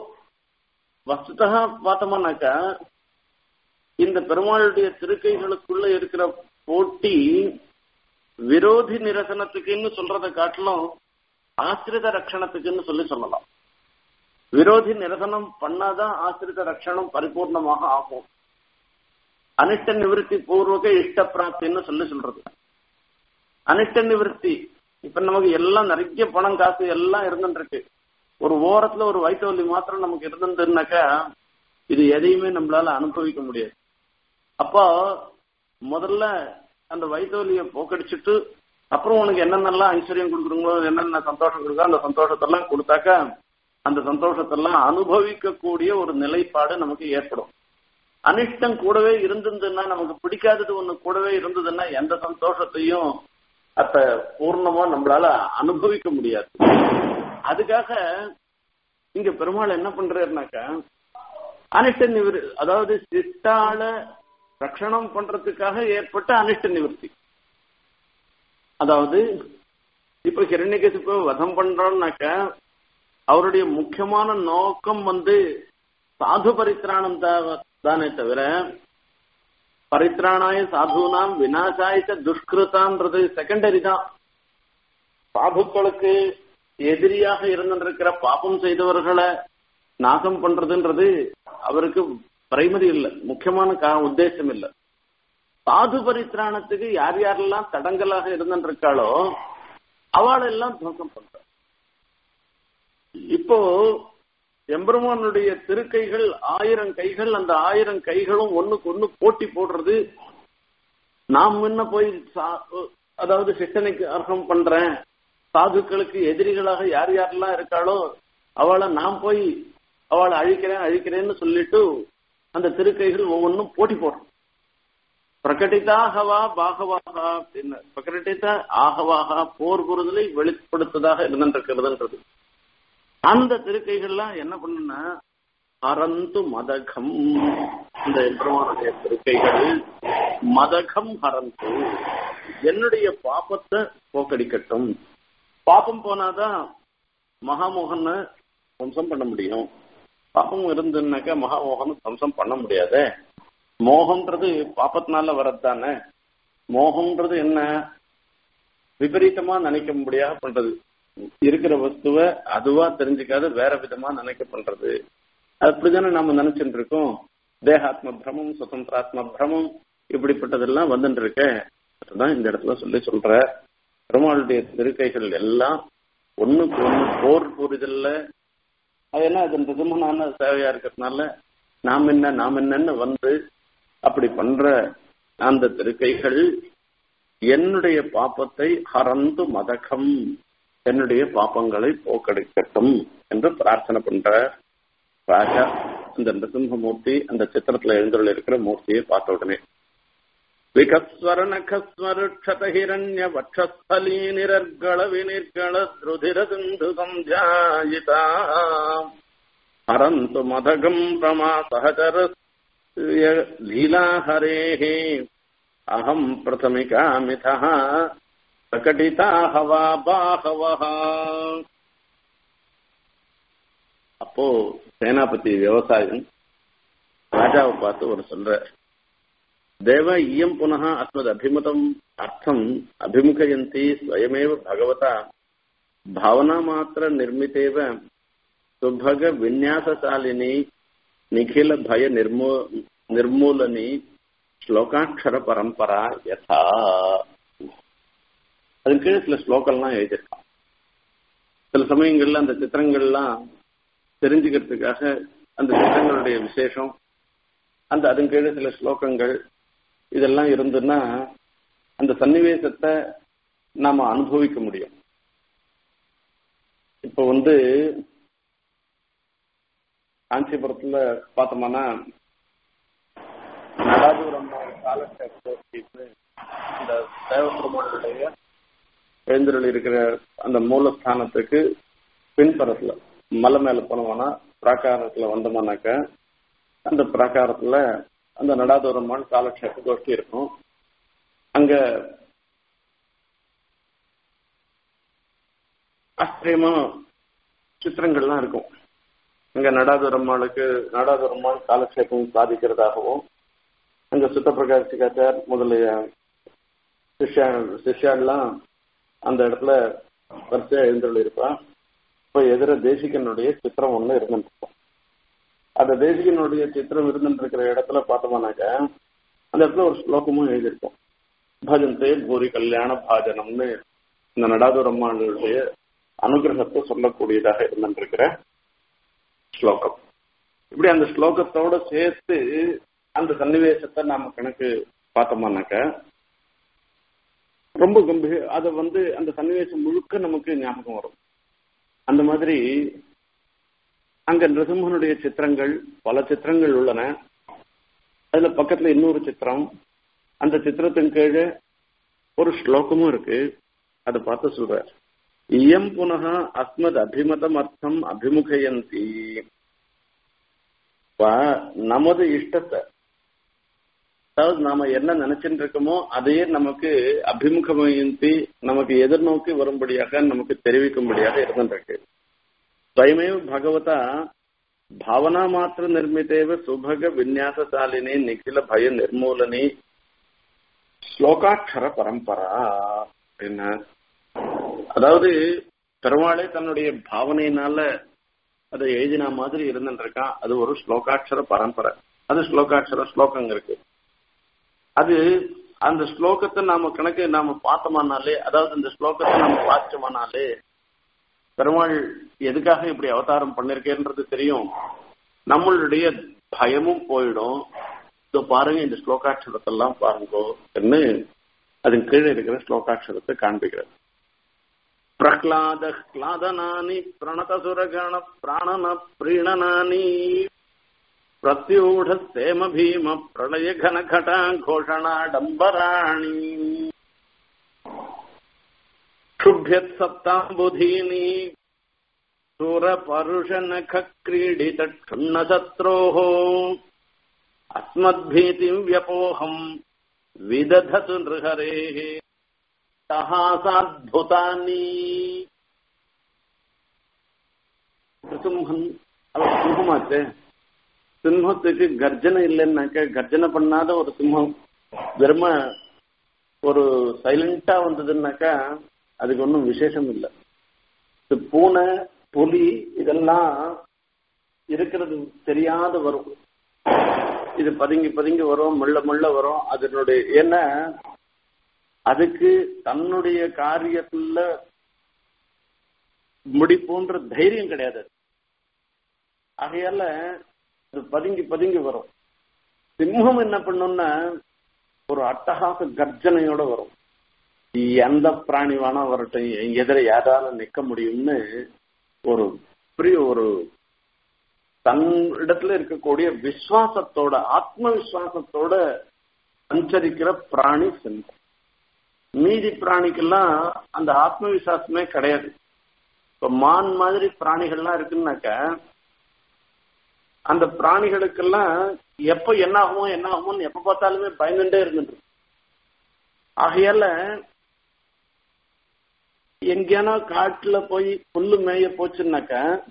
வஸ்துதா பார்த்தோம்னாக்கா இந்த பெருமாளுடைய திருக்கைகளுக்குள்ள இருக்கிற போட்டி விரோதி நிரசனத்துக்குன்னு சொல்றதை காட்டிலும் ஆசிரித ரட்சணத்துக்குன்னு சொல்லி சொல்லலாம் விரோதி நிரசனம் பண்ணாதான் ஆசிரித ரட்சணம் பரிபூர்ணமாக ஆகும் அனிஷ்ட நிவர்த்தி பூர்வக இஷ்ட பிராப்தின்னு சொல்லி சொல்றது அனிஷ்ட நிவர்த்தி இப்ப நமக்கு எல்லாம் நிறைய பணம் காசு எல்லாம் இருந்துட்டு இருக்கு ஒரு ஓரத்துல ஒரு வயிற்று மாத்திரம் நமக்கு இருந்ததுன்னாக்கா இது எதையுமே நம்மளால அனுபவிக்க முடியாது அப்போ முதல்ல அந்த வயிற்று வலியை போக்கடிச்சிட்டு அப்புறம் உனக்கு என்னென்னலாம் ஐஸ்வர்யம் கொடுக்குறீங்களோ என்னென்ன சந்தோஷம் கொடுக்கோ அந்த சந்தோஷத்தெல்லாம் கொடுத்தாக்கா அந்த சந்தோஷத்தெல்லாம் அனுபவிக்கக்கூடிய ஒரு நிலைப்பாடு நமக்கு ஏற்படும் அனிஷ்டம் கூடவே இருந்ததுன்னா நமக்கு பிடிக்காதது ஒண்ணு கூடவே இருந்ததுன்னா எந்த சந்தோஷத்தையும் அத்த பூர்ணமா நம்மளால அனுபவிக்க முடியாது அதுக்காக இங்க பெருமாள் என்ன பண்றாருனாக்கா அனிஷ்ட நிவர்த்தி அதாவது சிட்டால ரட்சணம் பண்றதுக்காக ஏற்பட்ட அனிஷ்ட நிவர்த்தி அதாவது இப்ப ஹிரண்யகசிப்பு வதம் பண்றோம்னாக்க அவருடைய முக்கியமான நோக்கம் வந்து சாது பரித்ராணம் தானே தவிர பரித்ராணாய சாதுனாம் வினாசாய துஷ்கிருதான்றது செகண்டரி தான் சாதுக்களுக்கு எதிரியாக இருந்திருக்கிற பாபம் செய்தவர்களை நாசம் பண்றதுன்றது அவருக்கு பிரைமரி இல்ல முக்கியமான கா- உத்தேசம் இல்ல சாது பரித்ராணத்துக்கு யார் யாரெல்லாம் தடங்கலாக இருந்திருக்காளோ அவளெல்லாம் துவக்கம் பண்ற இப்போ எம்பெருமானுடைய திருக்கைகள் ஆயிரம் கைகள் அந்த ஆயிரம் கைகளும் ஒண்ணுக்கு ஒண்ணு போட்டி போடுறது நாம் முன்ன போய் சா- அதாவது சிஷ்டனுக்கு அர்த்தம் பண்றேன் சாதுக்களுக்கு எதிரிகளாக யார் யாரெல்லாம் இருக்காளோ அவளை நான் போய் அவளை அழிக்கிறேன் அழிக்கிறேன்னு சொல்லிட்டு அந்த திருக்கைகள் ஒவ்வொன்றும் போட்டி போடுறோம் பிரகட்டிதாகவா பாகவாகா அப்படின்னு பிரகட்டித ஆகவாகா போர் புரிதலை வெளிப்படுத்ததாக இருந்திருக்கிறதுன்றது அந்த திருக்கைகள்லாம் என்ன பண்ணுன்னா ஹரந்து மதகம் இந்த எம்பெருமானுடைய திருக்கைகள் மதகம் ஹரந்து என்னுடைய பாப்பத்தை போக்கடிக்கட்டும் பாப்பம் போனாதான் மகாமோகனை வம்சம் பண்ண முடியும் பாப்பம் இருந்துன்னாக்கா மகாமோகனை வம்சம் பண்ண முடியாதே மோகம்ன்றது பாப்பத்தினால வர்றது தானே மோகம்ன்றது என்ன விபரீதமா நினைக்க முடியாத பண்றது இருக்கிற வஸ்துவை அதுவா தெரிஞ்சுக்காத வேற விதமா நினைக்க பண்றது அப்படிதானே நாம நினைச்சுட்டு இருக்கோம் தேகாத்ம பிரமம் சுதந்திராத்ம பிரமம் இப்படிப்பட்டதெல்லாம் வந்துட்டு இருக்க அதுதான் இந்த இடத்துல சொல்லி சொல்ற பெருமாளுடைய திருக்கைகள் எல்லாம் ஒண்ணுக்கு ஒண்ணு போர் புரிதல்ல அது என்ன அது நிஜமான சேவையா இருக்கிறதுனால நாம் என்ன நாம் என்னன்னு வந்து அப்படி பண்ற அந்த திருக்கைகள் என்னுடைய பாப்பத்தை ஹரந்து மதகம் என்னுடைய பாப்பங்களை போக்கடிக்கட்டும் என்று பிரார்த்தனை பண்ற ராஜா அந்த நிருசிம்மூர்த்தி அந்த சித்திரத்துல எழுந்துள்ள இருக்கிற மூர்த்தியை பார்த்த உடனே விகஸ்வர நகஸ்வருட்சத ஹிரண்ய வட்சஸ்தலீ நிரர்கள வினிர்கள திருதிர சிந்து சந்தியாயிதா ஹரந்து மதகம் பிரமா சகச்சர லீலாஹரேः அகம் பிரதமிகாமிதः பிரகடிதா ஹவா பாகவஹ அப்போ சேனாபதி விவசாயம் ராஜாவை பார்த்து ஒரு சொல்ற தேவ இயம் புனः அஸ்மத் அபிமதம் அர்த்தம் அபிமுகயந்தி ஸ்வயமேவ பகவதா பாவனா மாத்திர நிர்மிதேவ சுபக விநியாசசாலினி நிகில பய நிர்மூ நிர்மூலனி ஸ்லோகாட்சர பரம்பரா யதா அதன் கீழே சில ஸ்லோகம்லாம் எழுதியிருக்கான் சில சமயங்கள்ல அந்த சித்திரங்கள்லாம் தெரிஞ்சுக்கிறதுக்காக அந்த சித்திரங்களுடைய விசேஷம் அந்த அதன் கீழே சில ஸ்லோகங்கள் இதெல்லாம் இருந்துன்னா அந்த சன்னிவேசத்தை நாம அனுபவிக்க முடியும் இப்ப வந்து காஞ்சிபுரத்துல பார்த்தோம்னா நடாதூரம் காலக்ஷேபத்துக்கு இந்த தேவபெருமானுடைய எழுந்தருள் இருக்கிற அந்த மூலஸ்தானத்துக்கு பின்புறத்துல மலை மேல போனோம்னா பிராகாரத்துல வந்தோம்னாக்க அந்த பிராகாரத்துல அந்த நடாதூரமான காலக்ஷேப கோஷ்டி இருக்கும் அங்க ஆச்சரியமா சித்திரங்கள்லாம் இருக்கும் அங்க நடாதுரம்மாளுக்கு நடாதுரம்மாள் காலக்ஷேபம் சாதிக்கிறதாகவும் அங்க சுத்தப்பிரகாஷ் சிகாச்சார் முதலிய சிஷ்யா சிஷ்யாலாம் அந்த இடத்துல வரிசையா எழுந்துள்ள இருப்பான் இப்ப எதிர தேசிகனுடைய சித்திரம் ஒண்ணு இருந்துருக்கும் அந்த தேசிகனுடைய சித்திரம் இருந்துட்டு இருக்கிற இடத்துல பார்த்தோம்னாக்க அந்த இடத்துல ஒரு ஸ்லோகமும் எழுதியிருக்கும் பஜந்தே பூரி கல்யாண பாஜனம்னு இந்த நடாதுரம்மாளுடைய அனுகிரகத்தை சொல்லக்கூடியதாக இருந்துருக்கிற ஸ்லோகம் இப்படி அந்த ஸ்லோகத்தோட சேர்த்து அந்த சன்னிவேசத்தை நாம கணக்கு பார்த்தோம்னாக்க ரொம்ப கம்பீர அதை வந்து அந்த சன்னிவேசம் முழுக்க நமக்கு ஞாபகம் வரும் அந்த மாதிரி அங்க நிருசிம்மனுடைய சித்திரங்கள் பல சித்திரங்கள் உள்ளன அதுல பக்கத்துல இன்னொரு சித்திரம் அந்த சித்திரத்தின் கீழே ஒரு ஸ்லோகமும் இருக்கு அதை பார்த்து சொல்றார் இயம் புனக அஸ்மத் அபிமதம் அர்த்தம் அபிமுகயந்தி நமது இஷ்டத்தை அதாவது நாம என்ன நினைச்சுட்டு இருக்கோமோ அதையே நமக்கு அபிமுகமயந்தி நமக்கு எதிர்நோக்கி வரும்படியாக நமக்கு தெரிவிக்கும்படியாக இருந்துருக்கு ஸ்வயமேவ பகவதா பாவனா மாத்திர நிர்மிதேவ சுபக விநியாசசாலினி நிகில பய நிர்மூலனி ஸ்லோகாட்சர பரம்பரா என்ன அதாவது பெருமாளே தன்னுடைய பாவனையினால அதை எழுதின மாதிரி இருந்துருக்கான் அது ஒரு ஸ்லோகாட்சர பரம்பரை அது ஸ்லோகாட்சர ஸ்லோகங்க இருக்கு அது அந்த ஸ்லோகத்தை நாம கணக்கு நாம பார்த்தோமானாலே அதாவது இந்த ஸ்லோகத்தை நாம பார்த்தோமானாலே பெருமாள் எதுக்காக இப்படி அவதாரம் பண்ணிருக்கேன்றது தெரியும் நம்மளுடைய பயமும் போயிடும் இதோ பாருங்க இந்த ஸ்லோகாட்சரத்தெல்லாம் பாருங்கோ என்று அதன் கீழே இருக்கிற ஸ்லோகாட்சரத்தை காண்பிக்கிறது பிரஹ்லாத கிளாதனானி பிரணதசுரகண பிராணன பிரீணனானி பிரத்யூಢ சேம பீம பிரளய கன கட கோஷணாடம்பராணி क्षुभ्यत् सप्ताम्बुधीनि सुरपरुषनख क्रीडित क्षुण्णशत्रोः अस्मद्भीतिम् व्यपोहम् विदधतु नृहरेः சஹாசாத்புதானி சிம்ஹன் அவன் சிம்மமாச்சே சிம்மத்துக்கு கர்ஜனை இல்லைன்னாக்க கர்ஜனை பண்ணாத ஒரு சிம்மம் வெறும ஒரு சைலண்டா வந்ததுன்னாக்கா அதுக்கு ஒன்றும் விசேஷம் இல்லை இது பூனை புலி இதெல்லாம் இருக்கிறது தெரியாத வரும் இது பதுங்கி பதுங்கி வரும் முள்ள முள்ள வரும் அதனுடைய ஏன்னா அதுக்கு தன்னுடைய காரியத்துல முடிப்புன்ற தைரியம் கிடையாது ஆகையால அது பதுங்கி பதுங்கி வரும் சிம்மம் என்ன பண்ணும்னா ஒரு அட்டகாச கர்ஜனையோட வரும் எந்த பிராணி வேணா வரட்டும் எதிர யாரால நிக்க முடியும்னு ஒரு பெரிய ஒரு தன் இடத்துல இருக்கக்கூடிய விசுவாசத்தோட ஆத்ம விசுவாசத்தோட சஞ்சரிக்கிற பிராணி சிம்மம் மீதி பிராணிக்கெல்லாம் அந்த ஆத்ம விசுவாசமே கிடையாது இப்ப மான் மாதிரி பிராணிகள்லாம் இருக்குன்னாக்க அந்த பிராணிகளுக்கெல்லாம் எப்ப என்ன ஆகுமோ என்ன ஆகுமோன்னு எப்ப பார்த்தாலுமே பயந்துட்டே இருந்துட்டு ஆகையால எங்கேனா காட்டுல போய் புல்லு மேய போச்சுன்னாக்க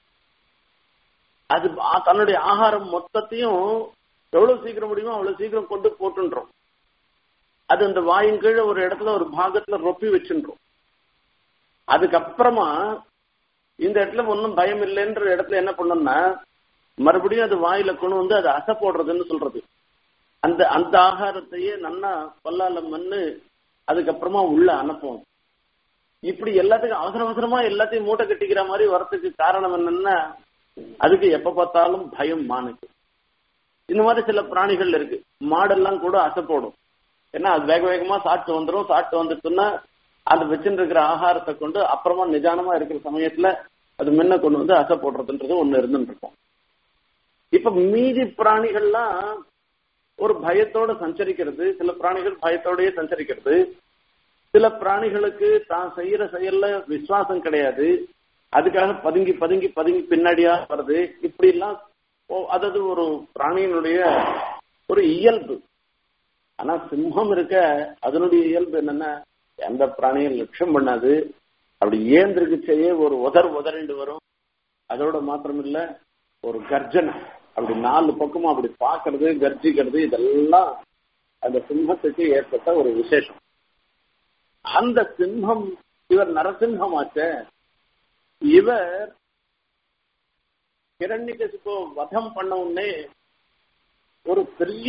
அது தன்னுடைய ஆகாரம் மொத்தத்தையும் எவ்வளவு சீக்கிரம் முடியுமோ அவ்வளவு சீக்கிரம் கொண்டு போட்டுன்றோம் அது அந்த வாயின் கீழே ஒரு இடத்துல ஒரு பாகத்துல ரொப்பி வச்சுன்றோம் அதுக்கப்புறமா இந்த இடத்துல ஒன்றும் பயம் இல்லைன்ற இடத்துல என்ன பண்ணோம்னா மறுபடியும் அது வாயில கொண்டு வந்து அது அசை போடுறதுன்னு சொல்றது அந்த அந்த ஆகாரத்தையே நன்னா பல்லால மண்ணு அதுக்கப்புறமா உள்ள அனுப்பும் இப்படி எல்லாத்துக்கும் அவசர அவசரமா எல்லாத்தையும் மூட்டை கட்டிக்கிற மாதிரி வரத்துக்கு காரணம் என்னன்னா அதுக்கு எப்ப பார்த்தாலும் பயம் மானுக்கு இந்த மாதிரி சில பிராணிகள் இருக்கு மாடெல்லாம் கூட அசை போடும் ஏன்னா அது வேக வேகமா சாப்பிட்டு வந்துடும் சாப்பிட்டு வந்துட்டுன்னா அந்த வச்சுட்டு இருக்கிற ஆகாரத்தை கொண்டு அப்புறமா நிதானமா இருக்கிற சமயத்துல அது முன்ன கொண்டு வந்து அசை போடுறதுன்றது ஒண்ணு இருந்துட்டு இருக்கும் இப்ப மீதி பிராணிகள்லாம் ஒரு பயத்தோட சஞ்சரிக்கிறது சில பிராணிகள் பயத்தோடயே சஞ்சரிக்கிறது சில பிராணிகளுக்கு தான் செய்யற செயல்ல விசுவாசம் கிடையாது அதுக்காக பதுங்கி பதுங்கி பதுங்கி பின்னாடியா வருது இப்படி எல்லாம் அதாவது ஒரு பிராணியினுடைய ஒரு இயல்பு ஆனா சிம்மம் இருக்க அதனுடைய இயல்பு என்னன்னா எந்த பிராணியும் லட்சியம் பண்ணாது அப்படி ஏந்திருக்குச்சேயே ஒரு உதர் உதறிண்டு வரும் அதோட மாத்திரம் இல்ல ஒரு கர்ஜனை அப்படி நாலு பக்கமும் அப்படி பாக்குறது கர்ஜிக்கிறது இதெல்லாம் அந்த சிம்மத்துக்கு ஏற்பட்ட ஒரு விசேஷம் அந்த சிம்மம் இவர் நரசிம்மமாச்ச இவர் கிரண்யகசிப்போ வதம் பண்ண உடனே ஒரு பெரிய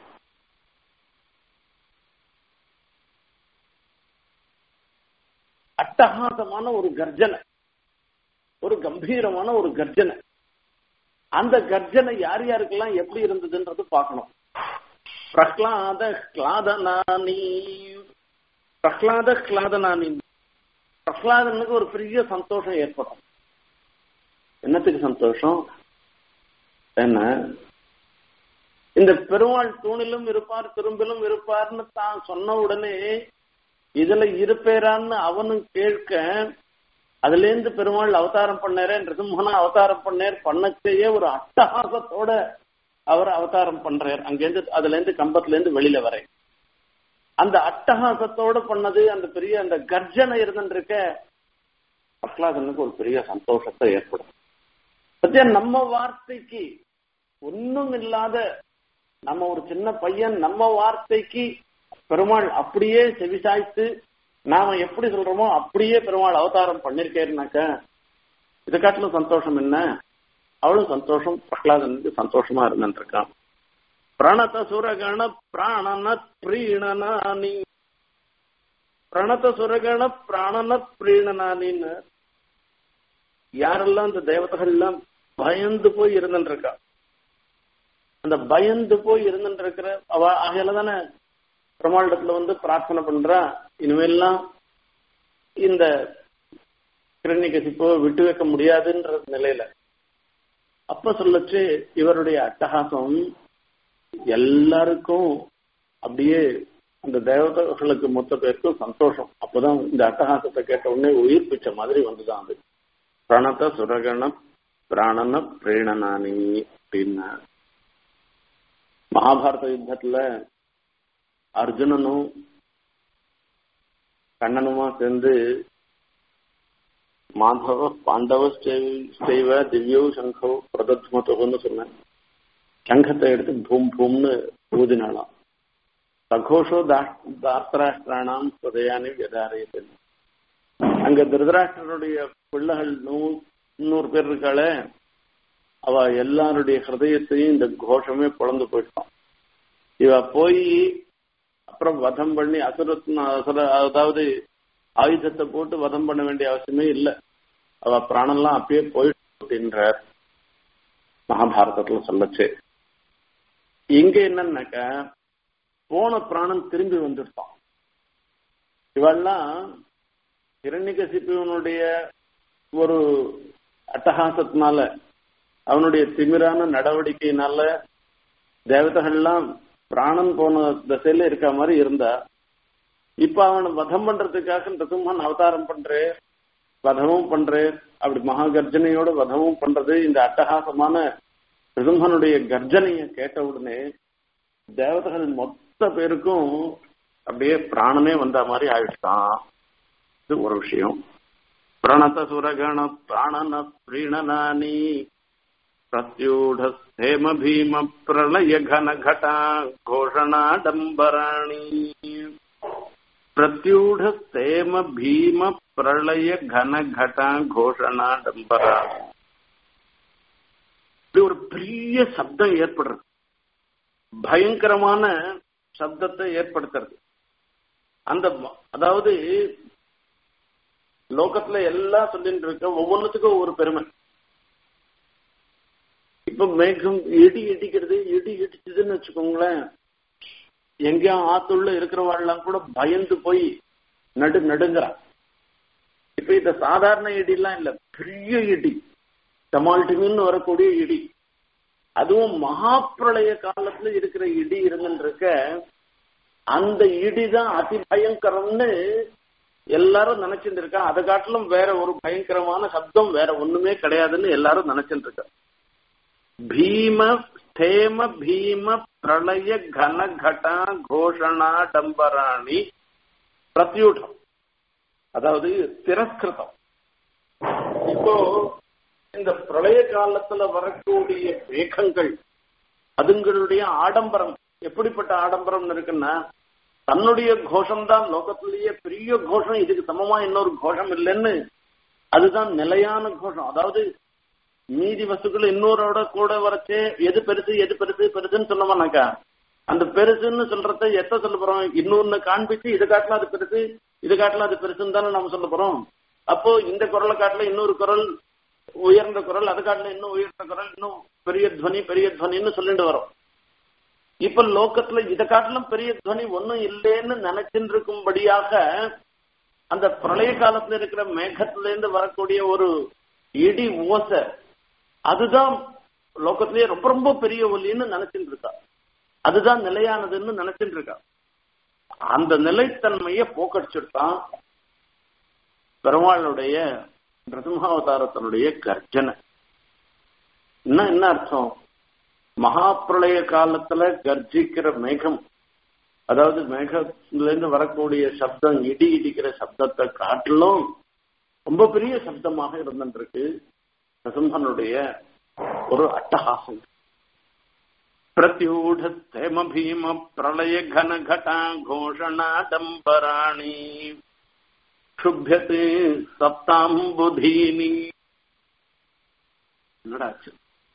அட்டகாசமான ஒரு கர்ஜனை ஒரு கம்பீரமான ஒரு கர்ஜனை அந்த கர்ஜனை யார் யாருக்கெல்லாம் எப்படி இருந்ததுன்றது பார்க்கணும் பிரஹ்லாத கிளாதனானி பிரஹ்லாத கிளாதனானி பிரஹ்லாதனுக்கு ஒரு பெரிய சந்தோஷம் ஏற்படும் என்னத்துக்கு சந்தோஷம் என்ன இந்த பெருமாள் தூணிலும் இருப்பார் திரும்பிலும் இருப்பார்னு தான் சொன்ன உடனே இதுல இருப்பேரான்னு அவனும் கேட்க அதுல இருந்து பெருமாள் அவதாரம் பண்ணாரே நிருசிம்மனா அவதாரம் பண்ணார் பண்ணச்சேயே ஒரு அட்டகாசத்தோட அவர் அவதாரம் பண்றார் அங்கேருந்து அதுல இருந்து கம்பத்துல இருந்து வெளியில வர அந்த அட்டகாசத்தோட பண்ணது அந்த பெரிய அந்த கர்ஜனை இருந்துருக்க பிரகலாதனுக்கு ஒரு பெரிய சந்தோஷத்தை ஏற்படும் பத்தியா நம்ம வார்த்தைக்கு ஒன்னும் இல்லாத நம்ம ஒரு சின்ன பையன் நம்ம வார்த்தைக்கு பெருமாள் அப்படியே செவிசாய்த்து நாம எப்படி சொல்றோமோ அப்படியே பெருமாள் அவதாரம் பண்ணிருக்கேன்னாக்க இதை காட்டிலும் சந்தோஷம் என்ன அவளும் சந்தோஷம் பிரகலாதனுக்கு சந்தோஷமா இருந்துருக்கான் பிரணத சுரகண பிராணன பிரீணனானி பிரணத சுரகண பிராணன பிரீணனானின்னு யாரெல்லாம் இந்த தேவதைகள் எல்லாம் பயந்து போய் இருந்துட்டு இருக்கா அந்த பயந்து போய் இருந்துட்டு இருக்கிற அவ ஆகையில தானே பிரமாண்டத்துல வந்து பிரார்த்தனை பண்றா இனிமேல்லாம் இந்த கிரண்யகசிப்போ விட்டு வைக்க முடியாதுன்ற நிலையில அப்ப சொல்லச்சு இவருடைய அட்டகாசம் எல்லாருக்கும் அப்படியே அந்த தேவதைகளுக்கு மொத்த பேருக்கும் சந்தோஷம் அப்பதான் இந்த அட்டகாசத்தை கேட்ட உடனே உயிர் பிச்ச மாதிரி வந்துதான் அது பிரணத சுரகண பிராணன பிரேணனானி அப்படின்னா மகாபாரத யுத்தத்துல அர்ஜுனனும் கண்ணனுமா சேர்ந்து மாதவ பாண்டவ செய்வ திவ்யோ சங்கோ பிரதத்மத்தோன்னு சொன்னேன் சங்கத்தை எடுத்து பூம் பூம்னு ஊதினாலாம் சகோஷோ தார்த்தராஷ்டிராணாம் ஹிருதயானி வியதாரியது அங்க திருதராஷ்டிரனுடைய பிள்ளைகள் நூ நூறு பேர் இருக்காளே அவ எல்லாருடைய ஹிருதயத்தையும் இந்த கோஷமே பொழந்து போயிட்டான் இவ போய் அப்புறம் வதம் பண்ணி அசுரத்ன அசுர அதாவது ஆயுதத்தை போட்டு வதம் பண்ண வேண்டிய அவசியமே இல்லை அவ பிராணம்லாம் அப்பயே போயிட்டு அப்படின்ற மகாபாரதத்துல சொல்லச்சு இங்க என்னன்னாக்க போன பிராணம் திரும்பி வந்துட்டான் இவெல்லாம் இரண்யகசிப்புவனுடைய ஒரு அட்டகாசத்தினால அவனுடைய திமிரான நடவடிக்கையினால தேவதைகள்லாம் பிராணன் போன திசையில இருக்க மாதிரி இருந்தா இப்ப அவனை வதம் பண்றதுக்காக நரசிம்மன் அவதாரம் பண்றே வதமும் பண்றே அப்படி மகா கர்ஜனையோட வதமும் பண்றது இந்த அட்டகாசமான ரிசம்மனுடைய கர்ஜனையை கேட்ட உடனே தேவதைகள் மொத்த பேருக்கும் அப்படியே பிராணனே வந்த மாதிரி ஆயிடுச்சான் இது ஒரு விஷயம் பிரணத சுரகண பிராணன பிரீணனானி பிரத்யூಢேம பீம பிரளய கன घटा घोषणाडम्बराणி பிரத்யூಢேம பீம பிரளய கன घटा घोषणाडम्बराணி இப்படி ஒரு பெரிய சப்தம் ஏற்படுறது பயங்கரமான சப்தத்தை ஏற்படுத்துறது அந்த அதாவது லோகத்துல எல்லாம் சொல்லிட்டு இருக்க ஒவ்வொன்றுத்துக்கும் ஒரு பெருமை இப்ப மேகம் இடி இடிக்கிறது இடி இடிச்சதுன்னு வச்சுக்கோங்களேன் எங்கேயும் ஆத்துள்ள இருக்கிறவாள்லாம் கூட பயந்து போய் நடு நடுங்கிறான் இப்ப இந்த சாதாரண இடிலாம் இல்ல பெரிய இடி டமால்டிமின்னு வரக்கூடிய இடி அதுவும் மகாப்பிரளய காலத்துல இருக்கிற இடி இருந்துட்டு இருக்க அந்த இடிதான் அதி பயங்கரம்னு எல்லாரும் நினைச்சிட்டு இருக்கா அதை காட்டிலும் வேற ஒரு பயங்கரமான சப்தம் வேற ஒண்ணுமே கிடையாதுன்னு எல்லாரும் நினைச்சிட்டு இருக்கா பீம ஸ்தேம பீம பிரளய கன கடா கோஷணா டம்பராணி பிரத்யூடம் அதாவது திரஸ்கிருதம் இப்போ இந்த பிரளய காலத்துல வரக்கூடிய மேகங்கள் அதுங்களுடைய ஆடம்பரம் எப்படிப்பட்ட ஆடம்பரம் இருக்குன்னா தன்னுடைய கோஷம்தான் லோகத்திலேயே பெரிய கோஷம் இதுக்கு சமமா இன்னொரு கோஷம் இல்லைன்னு அதுதான் நிலையான கோஷம் அதாவது மீதி வசுக்கள் இன்னொரோட கூட வரச்சே எது பெருசு எது பெருசு பெருசுன்னு சொன்னோம்னாக்கா அந்த பெருசுன்னு சொல்றத எத்த சொல்ல போறோம் இன்னொன்னு காண்பிச்சு இது காட்டினா அது பெருசு இது காட்டினா அது பெருசுன்னு தானே நம்ம சொல்ல போறோம் அப்போ இந்த குரலை காட்டில இன்னொரு குரல் உயர்ந்த குரல் அது காட்டில இன்னும் உயர்ந்த குரல் இன்னும் பெரிய துவனி பெரிய துவனின்னு சொல்லிட்டு வரோம் இப்ப லோக்கத்துல இதை காட்டிலும் பெரிய துவனி ஒன்னும் இல்லைன்னு நினைச்சுட்டு இருக்கும்படியாக அந்த பிரளய காலத்துல இருக்கிற மேகத்துல இருந்து வரக்கூடிய ஒரு இடி ஓசை அதுதான் லோகத்திலேயே ரொம்ப ரொம்ப பெரிய ஒலின்னு நினைச்சுட்டு இருக்கா அதுதான் நிலையானதுன்னு நினைச்சுட்டு இருக்கா அந்த நிலைத்தன்மையை போக்கடிச்சுட்டான் பெருமாளுடைய நிருசிம்ஹாவதாரத்தினுடைய கர்ஜனை என்ன என்ன அர்த்தம் மகாப்பிரளய காலத்துல கர்ஜிக்கிற மேகம் அதாவது மேகத்துல இருந்து வரக்கூடிய சப்தம் இடி இடிக்கிற சப்தத்தை காட்டிலும் ரொம்ப பெரிய சப்தமாக இருந்துருக்கு நரசிம்மனுடைய ஒரு அட்டகாசம் பிரத்யூಢேம பீம பிரளய கன घटा घोषणाडम्बराणि क्षुभ्यते சப்தாம்புதீனி என்னடாச்சு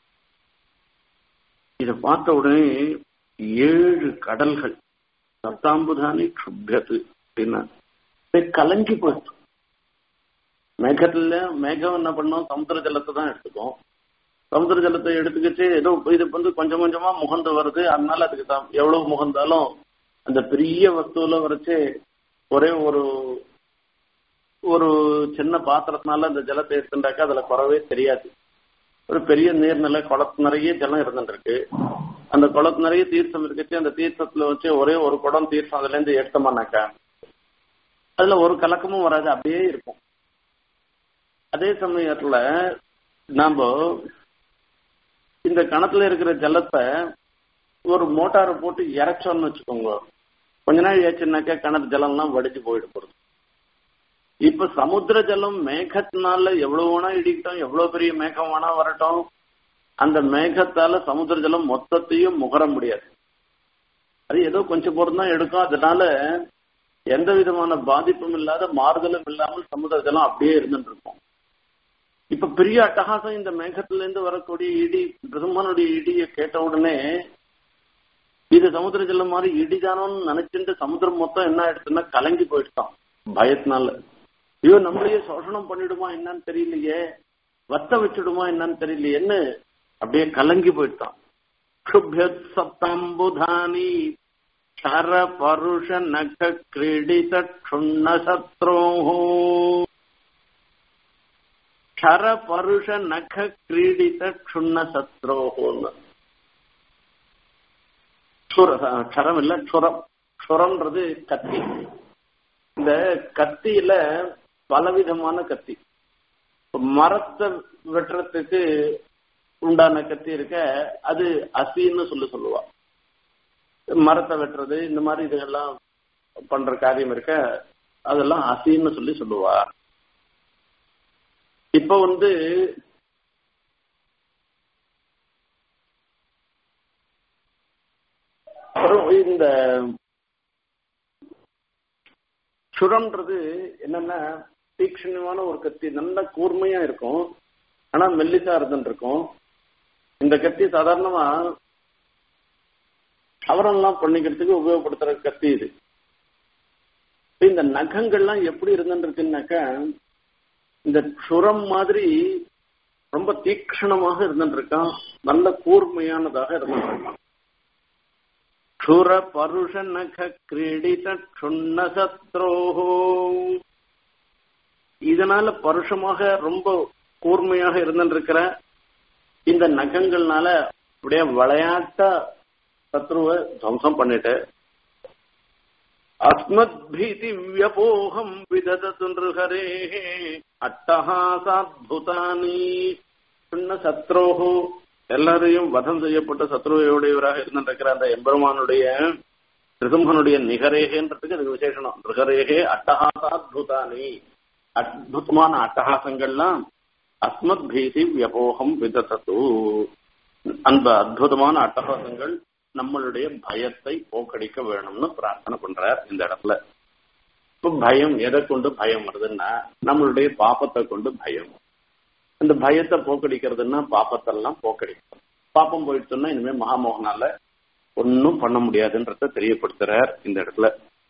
இத பார்த்த உடனே ஏழு கடல்கள் சப்தாம்புதானி க்ஷுபியத்து அப்படின்னா கலங்கி போயிடுச்சு மேகத்துல மேகம் என்ன பண்ணோம் சமுத்திர ஜலத்தை தான் எடுத்துக்கும் சமுத்திர ஜலத்தை எடுத்துக்கிட்டு ஏதோ இது வந்து கொஞ்சம் கொஞ்சமா முகந்து வருது அதனால அதுக்கு தான் எவ்வளவு முகந்தாலும் அந்த பெரிய வஸ்துவில வரைச்சு ஒரே ஒரு ஒரு சின்ன பாத்திரத்தினால அந்த ஜலத்தை எடுத்துட்டாக்கா அதுல குறவே தெரியாது ஒரு பெரிய நீர்நிலை குளத்து நிறைய ஜலம் இருந்துருக்கு அந்த குளத்து நிறைய தீர்த்தம் இருக்குச்சு அந்த தீர்த்தத்துல வச்சு ஒரே ஒரு குடம் தீர்த்தம் அதுல இருந்து எடுத்தோம்னாக்கா அதுல ஒரு கலக்கமும் வராது அப்படியே இருக்கும் அதே சமயத்துல நாம இந்த கணத்துல இருக்கிற ஜலத்தை ஒரு மோட்டாரை போட்டு இறைச்சோம்னு வச்சுக்கோங்க கொஞ்ச நாள் ஏச்சுனாக்கா கிணத்து ஜலம்லாம் வடிச்சு போயிட்டு போறது இப்ப சமுத்திர ஜலம் மேகத்தினால எவ்வளவு வேணா இடிக்கட்டும் எவ்வளவு பெரிய மேகம் வேணா வரட்டும் அந்த மேகத்தால சமுத்திர ஜலம் மொத்தத்தையும் முகர முடியாது அது ஏதோ கொஞ்சம் பொருள் தான் எடுக்கும் அதனால எந்த விதமான பாதிப்பும் இல்லாத மாறுதலும் இல்லாமல் சமுதிர ஜலம் அப்படியே இருந்துட்டு இருக்கும் இப்ப பெரிய அட்டகாசம் இந்த மேகத்துல இருந்து வரக்கூடிய இடி பிரம்மனுடைய இடியை கேட்ட உடனே இது சமுத்திர ஜலம் மாதிரி இடிதானோன்னு நினைச்சிட்டு சமுத்திரம் மொத்தம் என்ன ஆயிடுச்சுன்னா கலங்கி போயிட்டான் பயத்தினால ஐயோ நம்மளையே சோஷணம் பண்ணிடுமா என்னன்னு தெரியலையே வத்த வச்சுடுமா என்னன்னு தெரியலையேன்னு அப்படியே கலங்கி போயிட்டான் क्षुभ्यत् सप्ताम्बुधानि क्षर परुष नख क्रीडित क्षुण्ण शत्रोः क्षर परुष नख क्रीडित क्षुण्ण शत्रोः க்ஷரம் இல்ல க்ஷுரம் க்ஷுரம்ன்றது கத்தி இந்த கத்தியில பலவிதமான கத்தி மரத்தை வெட்டுறதுக்கு உண்டான கத்தி இருக்க அது அசின்னு சொல்லி சொல்லுவா மரத்தை வெட்டுறது இந்த மாதிரி இதெல்லாம் பண்ற காரியம் இருக்க அதெல்லாம் அசின்னு சொல்லி சொல்லுவா இப்ப வந்து இந்த சுரம்ன்றது என்னன்னா தீக்ஷணமான ஒரு கத்தி நல்ல கூர்மையா இருக்கும் ஆனா மெல்லிசா இருந்துட்டு இருக்கும் இந்த கத்தி சாதாரணமா அவரெல்லாம் பண்ணிக்கிறதுக்கு உபயோகப்படுத்துற கத்தி இது இந்த நகங்கள்லாம் எப்படி இருந்துட்டு இருக்குன்னாக்கா இந்த சுரம் மாதிரி ரொம்ப தீக்ஷணமாக இருந்துட்டு இருக்கான் நல்ல கூர்மையானதாக இருந்துட்டு இருக்கான் க்ஷுர பருஷ நக கிரீடித க்ஷுண்ண சத்ரோஹோ இதனால பருஷமாக ரொம்ப கூர்மையாக இருந்துருக்கிற இந்த நகங்கள்னால அப்படியே விளையாட்டா சத்ருவை துவம்சம் பண்ணிட்டு அஸ்மத் பீதி வியபோகம் விததது நிருஹரே அட்டஹாசாத்புதானி சின்ன சத்ரோஹோ எல்லாரையும் வதம் செய்யப்பட்ட சத்ருவையுடையவராக இருந்திருக்கிற அந்த எம்பெருமானுடைய ரிசம்ஹனுடைய நிகரேகன்றதுக்கு அது விசேஷனம் நிருகரேகே அட்டஹாசாத்புதானி அற்புதமான அட்டகாசங்கள்லாம் அஸ்மத் பீதி வியபோகம் விதத்தது அந்த அற்புதமான அட்டகாசங்கள் நம்மளுடைய பயத்தை போக்கடிக்க வேணும்னு பிரார்த்தனை பண்றார் இந்த இடத்துல இப்ப பயம் எதை கொண்டு பயம் வருதுன்னா நம்மளுடைய பாப்பத்தை கொண்டு பயம் அந்த பயத்தை போக்கடிக்கிறதுன்னா பாப்பத்தெல்லாம் போக்கடிக்கும் பாப்பம் போயிடுச்சுன்னா இனிமே மகாமோகனால ஒன்னும் பண்ண முடியாதுன்றத தெரியப்படுத்துறார் இந்த இடத்துல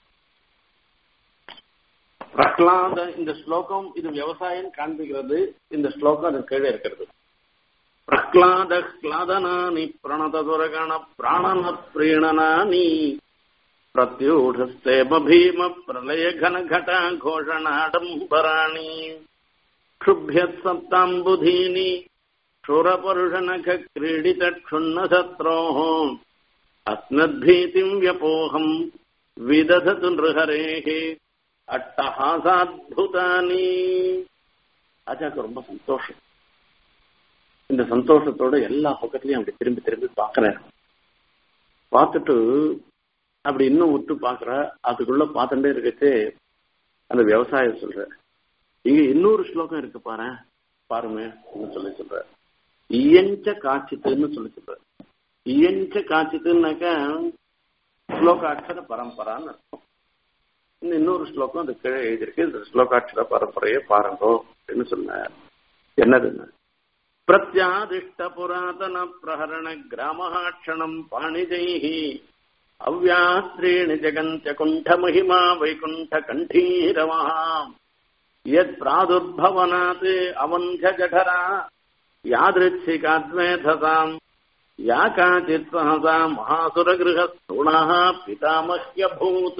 பிரஹ்லாத இந்த ஸ்லோகம் இது விவசாயம் காண்பிக்கிறது இந்த ஸ்லோகம் அது கீழே இருக்கிறது பிரஹ்லாத கிளாதனானி பிரணததுரகண பிராணன பிரீணனானி பிரத்யூடஸ்தேம பீம பிரளய கன घटा घोषणाडम्बराणि क्षुभ्यत् सप्ताम्बुधीनि क्षुरपरुषनख क्रीडित क्षुण्णशत्रोः अस्मद्भीतिम् व्यपोहम् विदधतु नृहरेः அட்டஹாசாத்புதானி ராஜாக்கு ரொம்ப சந்தோஷம் இந்த சந்தோஷத்தோட எல்லா பக்கத்துலயும் அப்படி திரும்பி திரும்பி பாக்குறாரு பார்த்துட்டு அப்படி இன்னும் உத்து பாக்குற அதுக்குள்ள பார்த்துட்டே இருக்கச்சு அந்த விவசாயம் சொல்ற இங்க இன்னொரு ஸ்லோகம் இருக்கு பாரு பாருங்க சொல்லி சொல்ற இயஞ்ச காட்சித்துன்னு சொல்லி சொல்ற இயஞ்ச காட்சித்துனாக்க ஸ்லோகாட்சர பரம்பரான்னு அர்த்தம் இன்னும் இன்னொரு ஸ்லோகம் அது கீழே எழுதியிருக்கு இந்த ஸ்லோகாட்சர பரம்பரையை பாருங்கோ அப்படின்னு சொன்னார் என்னதுன்னு பிரத்யாதிஷ்ட புராதன பிரஹரண கிராமஹாட்சணம் பாணிஜைஹி அவ்யாஸ்திரீணி ஜெகந்திய குண்ட மகிமா வைகுண்ட கண்டீரவஹாம் யத் பிராதுர்பவனாத் அவந்த ஜடரா யாதிருச்சிகாத்மேதசாம் या काचित् सहसा महासुरगृहस्थूणः पितामह्यभूत्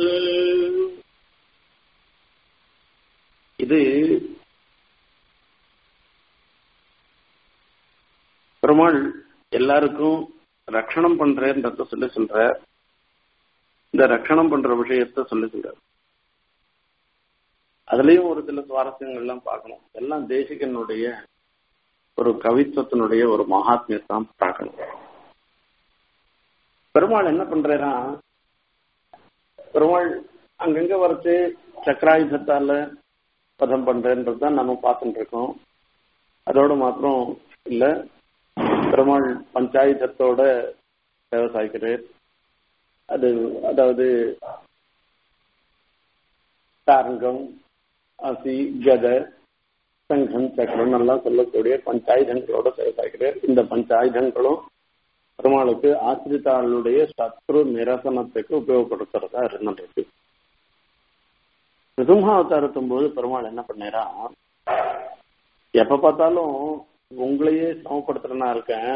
இது பெருமாள் எல்லாருக்கும் ரட்சணம் பண்றேன்றத சொல்லி சொல்ற இந்த ரட்சணம் பண்ற விஷயத்த சொல்லி சொல்ற அதுலயும் ஒரு சில சுவாரஸ்யங்கள் எல்லாம் பார்க்கணும் எல்லாம் தேசிகனுடைய ஒரு கவித்துவத்தினுடைய ஒரு மகாத்மியத்தான் பார்க்கணும் பெருமாள் என்ன பண்றா பெருமாள் அங்கங்க வரைச்சு சக்கராயுதத்தால பதம் பண்றேன்றதுதான் நம்ம பார்த்துட்டு இருக்கோம் அதோட மாத்திரம் இல்ல பெருமாள் பஞ்சாயுதத்தோட சேவை சாய்க்கிறார் அது அதாவது தாரங்கம் அசி கத சங்கம் சக்கரம் எல்லாம் சொல்லக்கூடிய பஞ்சாயுதங்களோட செயல்பாய்கிறார் இந்த பஞ்சாயுதங்களும் பெருமாளுக்கு ஆசிரித்தாளுடைய சத்ரு நிரசனத்துக்கு உபயோகப்படுத்துறதா இருந்துருக்கு ரிதும்ஹாவதாரத்தும் போது பெருமாள் என்ன பண்ணாரா எப்ப பார்த்தாலும் உங்களையே சமப்படுத்துறனா இருக்கேன்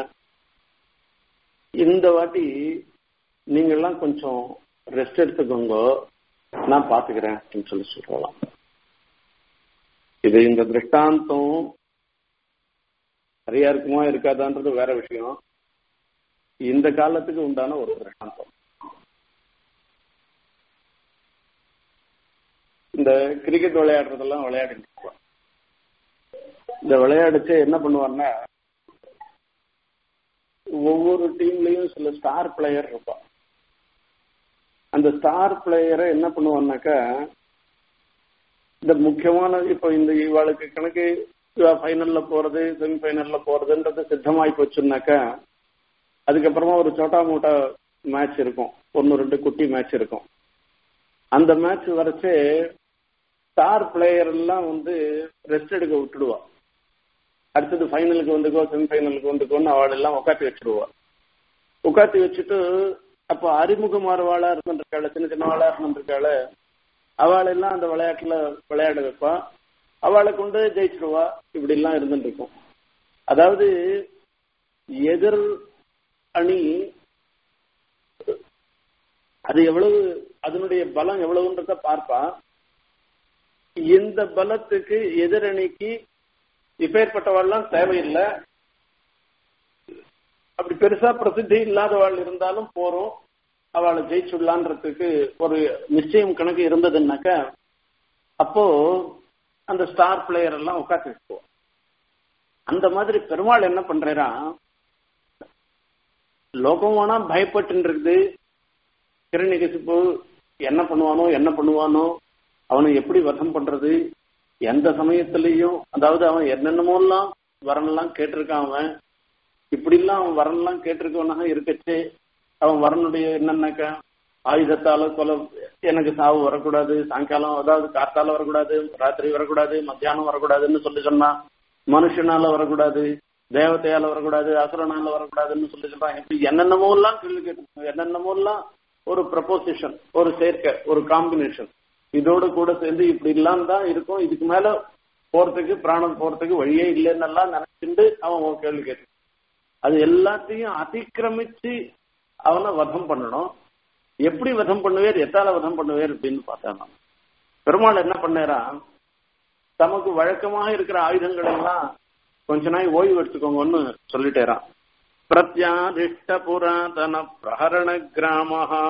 இந்த வாட்டி நீங்கெல்லாம் கொஞ்சம் ரெஸ்ட் எடுத்துக்கோங்க நான் பாத்துக்கிறேன் அப்படின்னு சொல்லி சொல்லலாம் இது இந்த திருஷ்டாந்தம் சரியா இருக்குமா இருக்காதான்றது வேற விஷயம் இந்த காலத்துக்கு உண்டான ஒரு திருஷ்டாந்தம் இந்த கிரிக்கெட் விளையாடுறதெல்லாம் விளையாடிட்டு இருப்பான் இந்த விளையாடிச்சு என்ன பண்ணுவான்னா ஒவ்வொரு டீம்லயும் சில ஸ்டார் பிளேயர் இருப்பான் அந்த ஸ்டார் பிளேயரை என்ன பண்ணுவான்னாக்கா இந்த முக்கியமான இப்போ இந்த இவாளுக்கு கணக்கு இவா ஃபைனல்ல போறது செமிஃபைனல்ல போறதுன்றது சித்தமாயி போச்சுன்னாக்கா அதுக்கப்புறமா ஒரு சோட்டா மூட்டா மேட்ச் இருக்கும் ஒன்னு ரெண்டு குட்டி மேட்ச் இருக்கும் அந்த மேட்ச் வரைச்சு ஸ்டார் பிளேயர் எல்லாம் வந்து ரெஸ்ட் எடுக்க விட்டுடுவா அடுத்தது ஃபைனலுக்கு வந்துக்கோ செமிஃபைனலுக்கு வந்துக்கோன்னு அவள் எல்லாம் உட்காத்தி வச்சிருவா உட்காத்தி வச்சுட்டு அப்போ அறிமுகமானவாளா இருந்துருக்காள் சின்ன சின்னவாளா இருந்துருக்காள் அவள் எல்லாம் அந்த விளையாட்டுல விளையாட வைப்பா அவளை கொண்டு ஜெயிச்சிருவா இப்படி எல்லாம் இருந்துட்டு இருக்கும் அதாவது எதிர் அணி அது எவ்வளவு அதனுடைய பலம் எவ்வளவுன்றத பார்ப்பா இந்த பலத்துக்கு எதிரணிக்கு இப்பேற்பட்டவாள்லாம் தேவையில்லை அப்படி பெருசா பிரசித்தி இல்லாதவாள் இருந்தாலும் போறோம் அவளை ஜெயிச்சுடலான்றதுக்கு ஒரு நிச்சயம் கணக்கு இருந்ததுன்னாக்க அப்போ அந்த ஸ்டார் பிளேயர் எல்லாம் உட்காந்து வச்சுக்குவோம் அந்த மாதிரி பெருமாள் என்ன பண்றா லோகம் வேணா பயப்பட்டு இருக்குது கிரணிகசிப்பு என்ன பண்ணுவானோ என்ன பண்ணுவானோ அவனை எப்படி வதம் பண்றது எந்த சமயத்திலையும் அதாவது அவன் என்னென்னமோலாம் வரன்லாம் கேட்டிருக்கான் அவன் இப்படிலாம் அவன் வரன்லாம் கேட்டிருக்கவனாக இருக்கச்சே அவன் வரனுடைய என்னன்னாக்கா ஆயுதத்தால கொலை எனக்கு சாவு வரக்கூடாது சாயங்காலம் அதாவது காத்தால வரக்கூடாது ராத்திரி வரக்கூடாது மத்தியானம் வரக்கூடாதுன்னு சொல்லி சொன்னா மனுஷனால வரக்கூடாது தேவதையால வரக்கூடாது அசுரனால வரக்கூடாதுன்னு சொல்லி சொல்றான் இப்படி என்னென்னமோ எல்லாம் கேள்வி கேட்டு என்னென்னமோ எல்லாம் ஒரு ப்ரப்போசிஷன் ஒரு சேர்க்கை ஒரு காம்பினேஷன் இதோடு கூட சேர்ந்து இப்படி இல்லாம தான் இருக்கும் இதுக்கு மேல போறதுக்கு பிராணம் போறதுக்கு வழியே இல்லைன்னு எல்லாம் நினைச்சுட்டு அவன் ஒரு கேள்வி கேட்டு அது எல்லாத்தையும் அதிக்கிரமிச்சு அவனை வதம் பண்ணணும் எப்படி வதம் பண்ணுவேர் எத்தால வதம் பண்ணுவேர் அப்படின்னு பார்த்தா பெருமாள் என்ன பண்ணாரா தமக்கு வழக்கமாக இருக்கிற ஆயுதங்கள் எல்லாம் கொஞ்ச நாள் ஓய்வு எடுத்துக்கோங்கன்னு சொல்லிட்டேரான் பிரத்யாதிஷ்ட புராதன பிரகரண கிராமஹா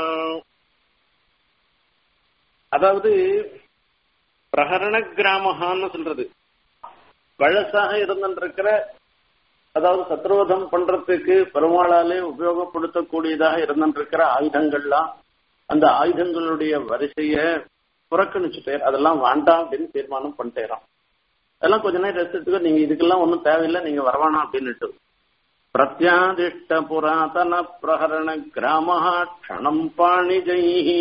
அதாவது பிரகரண கிராமஹான்னு சொல்றது பழசாக இருந்திருக்கிற அதாவது சத்ரோதம் பண்றதுக்கு பெருமாளாலே உபயோகப்படுத்தக்கூடியதாக இருந்திருக்கிற ஆயுதங்கள்லாம் அந்த ஆயுதங்களுடைய வரிசைய புறக்கணிச்சுட்டேர் அதெல்லாம் வேண்டாம் அப்படின்னு தீர்மானம் பண்ணிட்டேறான் அதெல்லாம் கொஞ்ச நேரம் ரெஸ்ட் எடுத்துக்கோ நீங்க இதுக்கெல்லாம் ஒன்றும் தேவையில்லை நீங்க வரவானா அப்படின்னுட்டு பிரத்யாதிஷ்ட புராதன பிரகரண கிராம க்ஷணம் பாணிஜை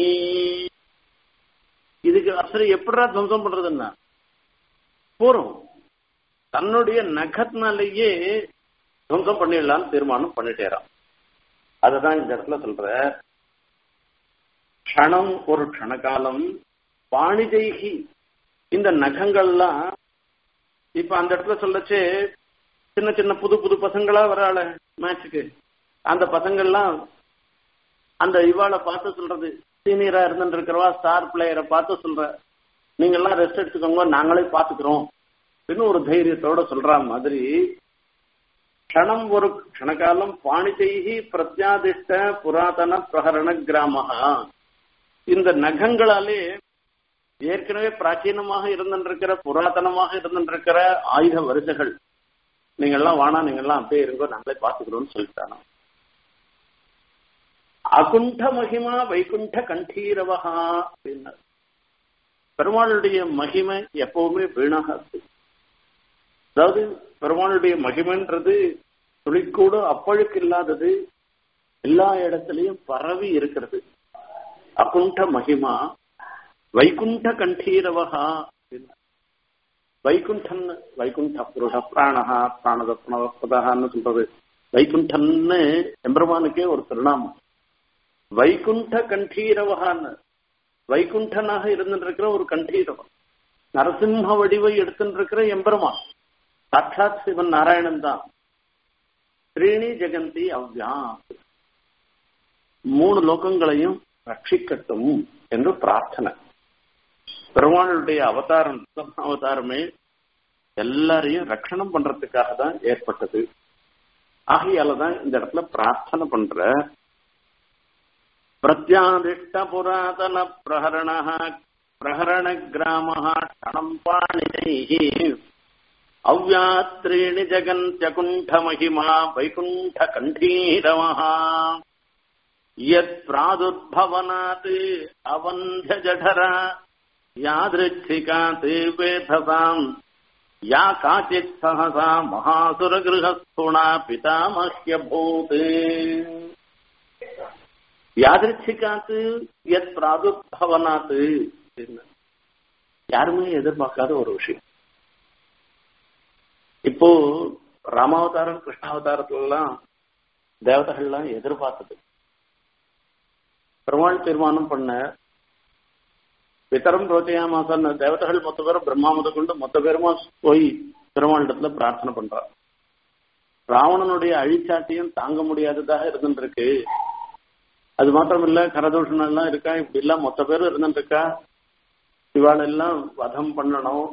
இதுக்கு அசரி எப்படா துவம்சம் பண்றதுன்னா போறோம் தன்னுடைய நகத்தினாலேயே துவம்சம் பண்ணிடலாம்னு தீர்மானம் பண்ணிட்டேறான் அததான் இந்த இடத்துல சொல்ற க்ஷணம் ஒரு க்ஷணகாலம் பாணிஜைகி இந்த நகங்கள்லாம் இப்ப அந்த இடத்துல சொல்லச்சு சின்ன சின்ன புது புது பசங்களா வராள மேட்சுக்கு அந்த பசங்கள்லாம் அந்த இவாளை பார்த்து சொல்றது சீனியரா இருந்துட்டு இருக்கிறவா ஸ்டார் பிளேயரை பார்த்து சொல்ற நீங்க எல்லாம் ரெஸ்ட் எடுத்துக்கோங்க நாங்களே பாத்துக்கிறோம் அப்படின்னு ஒரு தைரியத்தோட சொல்ற மாதிரி க்ஷணம் ஒரு க்ஷணகாலம் பாணிஜைகி பிரத்யாதிஷ்ட புராதன பிரகரண கிராமஹா இந்த நகங்களாலே ஏற்கனவே பிராச்சீனமாக இருந்திருக்கிற புராதனமாக இருந்திருக்கிற ஆயுத வரிசைகள் நீங்க எல்லாம் வானா நீங்க எல்லாம் அப்படியே இருங்கோ நாங்களே பாத்துக்கிறோம்னு சொல்லிட்டானோ அகுண்ட மகிமா வைகுண்ட கண்டீரவகா அப்படின்னார் பெருமாளுடைய மகிமை எப்பவுமே வீணாகாது அதாவது பெருமாளுடைய மகிமைன்றது துளிக்கூட அப்பழுக்கு இல்லாதது எல்லா இடத்துலயும் பரவி இருக்கிறது அகுண்ட மகிமா வைகுண்ட கண்டீரவகா வைகுண்டன் வைகுண்ட புருஷ பிராணஹா பிராணத பிரணவப்பதான்னு சொல்றது வைகுண்டன்னு எம்பெருமானுக்கே ஒரு திருநாமம் வைகுண்ட கண்டீரவகான்னு வைகுண்டனாக இருந்துருக்கிற ஒரு கண்டீரவன் நரசிம்ம வடிவை எடுத்துருக்கிற எம்பெருமான் சாட்சாத் சிவன் நாராயணன் தான் ஸ்ரீணி ஜெகந்தி அவ்யா மூணு லோகங்களையும் ரட்சிக்கட்டும் என்று பிரார்த்தனை பெருமாளுடைய அவதாரம் அவதாரமே எல்லாரையும் ரட்சணம் பண்றதுக்காக தான் ஏற்பட்டது ஆகையாலதான் இந்த இடத்துல பிரார்த்தனை பண்ற பிரத்யாதிஷ்ட புராதன பிரகரண பிரகரண கிராம கணம் பாணினைः அவ்யாத்ரீணி ஜகந்தியகுண்ட மகிமா வைகுண்ட கண்டீரவः யத் பிராதுர்பவனாத் அவந்திய ஜடரா யாதிருச்சிகாத் வேதசாம் या काचित् सहसा महासुरगृहस्थुणा पितामह्यभूत् யாதிருச்சிகாத்து எத் பிராதுர்பவனாத்து யாருமே எதிர்பார்க்காத ஒரு விஷயம் இப்போ ராமாவதாரம் கிருஷ்ணாவதாரத்துல எல்லாம் தேவதைகள்லாம் எதிர்பார்த்தது பெருமாள் தீர்மானம் பண்ண பித்தரம் ரோச்சையாமாசன் தேவதைகள் மொத்த பேரும் பிரம்மா முத கொண்டு மொத்த பேருமா போய் பெருமாளிடத்துல பிரார்த்தனை பண்றார் ராவணனுடைய அழிச்சாட்டியும் தாங்க முடியாததாக இருந்துருக்கு அது மாத்திரம் இல்ல கரதூஷணம் எல்லாம் இருக்கா இப்படி எல்லாம் மொத்த பேரும் இருந்துட்டு இருக்கா இவாளெல்லாம் வதம் பண்ணணும்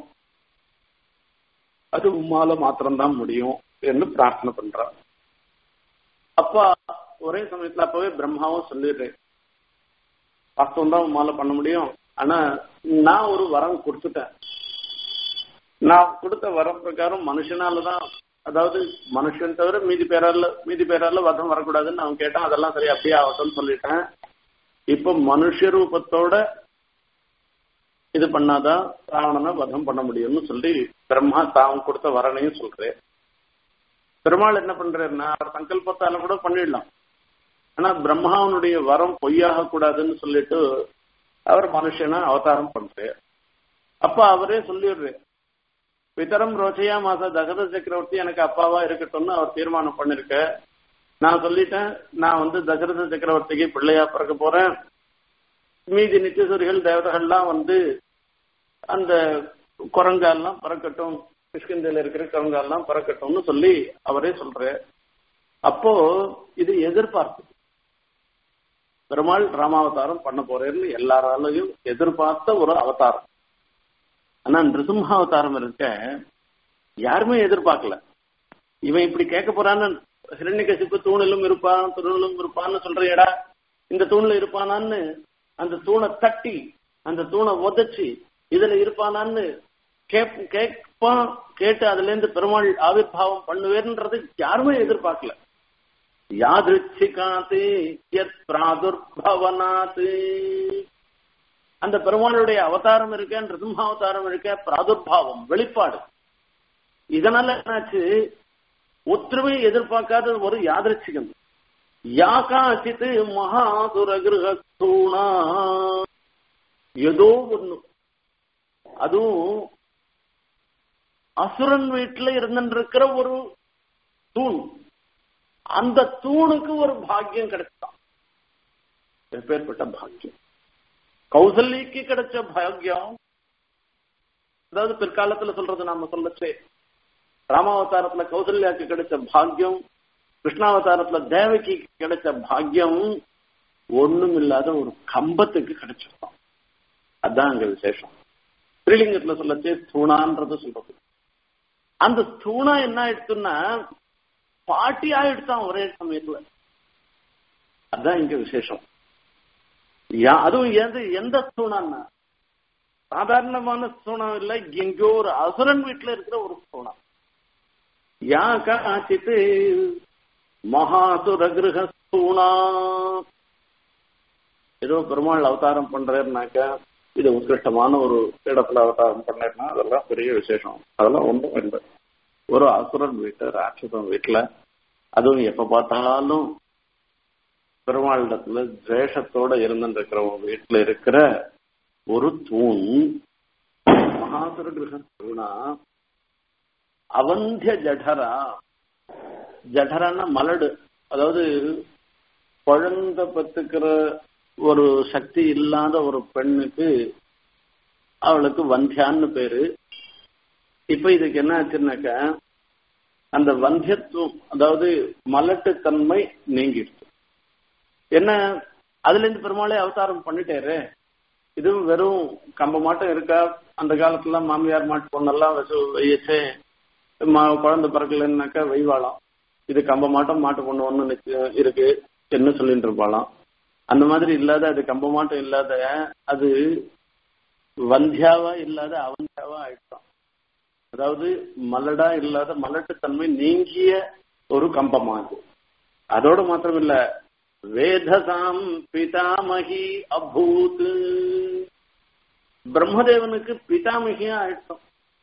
அது உம்மால மாத்திரம்தான் முடியும் என்று பிரார்த்தனை பண்றார் அப்ப ஒரே சமயத்துல அப்பவே பிரம்மாவும் சொல்லிடுறேன் வாஸ்தவம் தான் உம்மால பண்ண முடியும் ஆனா நான் ஒரு வரம் கொடுத்துட்டேன் நான் கொடுத்த வரம் பிரகாரம் மனுஷனாலதான் அதாவது மனுஷன் தவிர மீதி பேரால மீதி பேரால வதம் வரக்கூடாதுன்னு அவன் கேட்டான் அதெல்லாம் சரி அப்படியே ஆகட்டும்னு சொல்லிட்டேன் இப்ப மனுஷ ரூபத்தோட இது பண்ணாதான் ராவணனை வதம் பண்ண முடியும்னு சொல்லி பிரம்மா தான் கொடுத்த வரனையும் சொல்றேன் பெருமாள் என்ன பண்றாருன்னா அவர் சங்கல்பத்தால கூட பண்ணிடலாம் ஆனா பிரம்மாவனுடைய வரம் பொய்யாக கூடாதுன்னு சொல்லிட்டு அவர் மனுஷனா அவதாரம் பண்றாரு அப்ப அவரே சொல்லிடுறாரு பிதரம் ரோச்சையா மாச தகத சக்கரவர்த்தி எனக்கு அப்பாவா இருக்கட்டும்னு அவர் தீர்மானம் பண்ணிருக்க நான் சொல்லிட்டேன் நான் வந்து தசரத சக்கரவர்த்திக்கு பிள்ளையா பிறக்க போறேன் மீதி நித்தியசூரிகள் தேவதைகள்லாம் வந்து அந்த குரங்கால்லாம் பறக்கட்டும் கிருஷ்ணந்தில இருக்கிற குரங்கால்லாம் பறக்கட்டும்னு சொல்லி அவரே சொல்ற அப்போ இது எதிர்பார்ப்பு பெருமாள் ராமாவதாரம் பண்ண போறேன்னு எல்லாராலையும் எதிர்பார்த்த ஒரு அவதாரம் ஆனா நிருசிம்ம அவதாரம் இருக்க யாருமே எதிர்பார்க்கல இவன் இப்படி கேட்க போறான்னு ஹிரண்யகசிப்பு தூணிலும் இருப்பான் தூணிலும் இருப்பான்னு சொல்றியடா இந்த தூண்ல இருப்பானான்னு அந்த தூணை தட்டி அந்த தூணை உதச்சி இதுல இருப்பானான்னு கேட்பான் கேட்டு அதுல இருந்து பெருமாள் ஆவிர்வாவம் பண்ணுவேன்றது யாருமே எதிர்பார்க்கல யாதிருச்சிகாத்து எத் பிராதுர்பவனாத்து அந்த பெருமாளுடைய அவதாரம் இருக்க நிருசிம்மாவதாரம் இருக்க பிராதுர்பாவம் வெளிப்பாடு இதனால என்னாச்சு ஒற்றுமை எதிர்பார்க்காத ஒரு யாதிருச்சிகம் யாகாசித்து மகாதுரகிருகூணா ஏதோ ஒண்ணு அதுவும் அசுரன் வீட்டுல இருந்துருக்கிற ஒரு தூண் அந்த தூணுக்கு ஒரு பாக்கியம் கிடைச்சான் எப்பேற்பட்ட பாக்கியம் கௌசல்யக்கு கிடைச்ச பாக்கியம் அதாவது பிற்காலத்துல சொல்றது நாம சொல்லச்சே ராமாவதாரத்துல கௌசல்யாக்கு கிடைச்ச பாக்கியம் கிருஷ்ணாவதாரத்துல தேவகி கிடைச்ச பாக்கியம் ஒண்ணும் இல்லாத ஒரு கம்பத்துக்கு கிடைச்சிருக்கும் அதான் அங்க விசேஷம் ஸ்ரீலிங்கத்துல சொல்லச்சே ஸ்தூணான்றது சொல்றது அந்த ஸ்தூணா என்ன ஆயிடுச்சுன்னா பாட்டி ஆயிடுச்சான் ஒரே சமயத்துல அதான் இங்க விசேஷம் அதுவும் எந்த எந்த ஸ்தூணான்னா சாதாரணமான ஸ்தூணம் இல்ல எங்கோ ஒரு அசுரன் வீட்டுல இருக்கிற ஒரு ஸ்தூணம் யா காச்சித்து மகாசுர கிரக ஸ்தூணா ஏதோ பெருமாள் அவதாரம் பண்றேன்னாக்கா இது உத்கிருஷ்டமான ஒரு இடத்துல அவதாரம் பண்ணேன்னா அதெல்லாம் பெரிய விசேஷம் அதெல்லாம் ஒன்றும் இல்லை ஒரு அசுரன் வீட்டு ராட்சசன் வீட்டுல அதுவும் எப்ப பார்த்தாலும் பெருமாளிடத்துல துவேஷத்தோட இருந்துருக்கிறவங்க வீட்டுல இருக்கிற ஒரு தூண் மகாசுர கிரக தூணா அவந்திய ஜடரா ஜடரான மலடு அதாவது குழந்தை பத்துக்கிற ஒரு சக்தி இல்லாத ஒரு பெண்ணுக்கு அவளுக்கு வந்தியான்னு பேரு இப்ப இதுக்கு என்ன ஆச்சுன்னாக்க அந்த வந்தியத்துவம் அதாவது மலட்டுத்தன்மை நீங்கிடுச்சு என்ன அதுல இருந்து பெருமாளே அவதாரம் பண்ணிட்டாரு இதுவும் வெறும் கம்ப மாட்டம் இருக்கா அந்த காலத்துல மாமியார் மாட்டு பொண்ணெல்லாம் வயசே குழந்தை பிறக்கலன்னாக்கா வெய்வாளாம் இது கம்ப மாட்டம் மாட்டு பொண்ணு ஒண்ணு இருக்கு என்ன சொல்லிட்டு இருப்பாளாம் அந்த மாதிரி இல்லாத அது கம்ப மாட்டம் இல்லாத அது வந்தியாவா இல்லாத அவந்தியாவா ஆயிட்டான் அதாவது மலடா இல்லாத மலட்டுத்தன்மை நீங்கிய ஒரு கம்பமா அது அதோட மாத்திரம் இல்ல வேதசாம் பிதாமகி அபூத் பிரம்மதேவனுக்கு பிதாமகியா ஆயிட்டோம்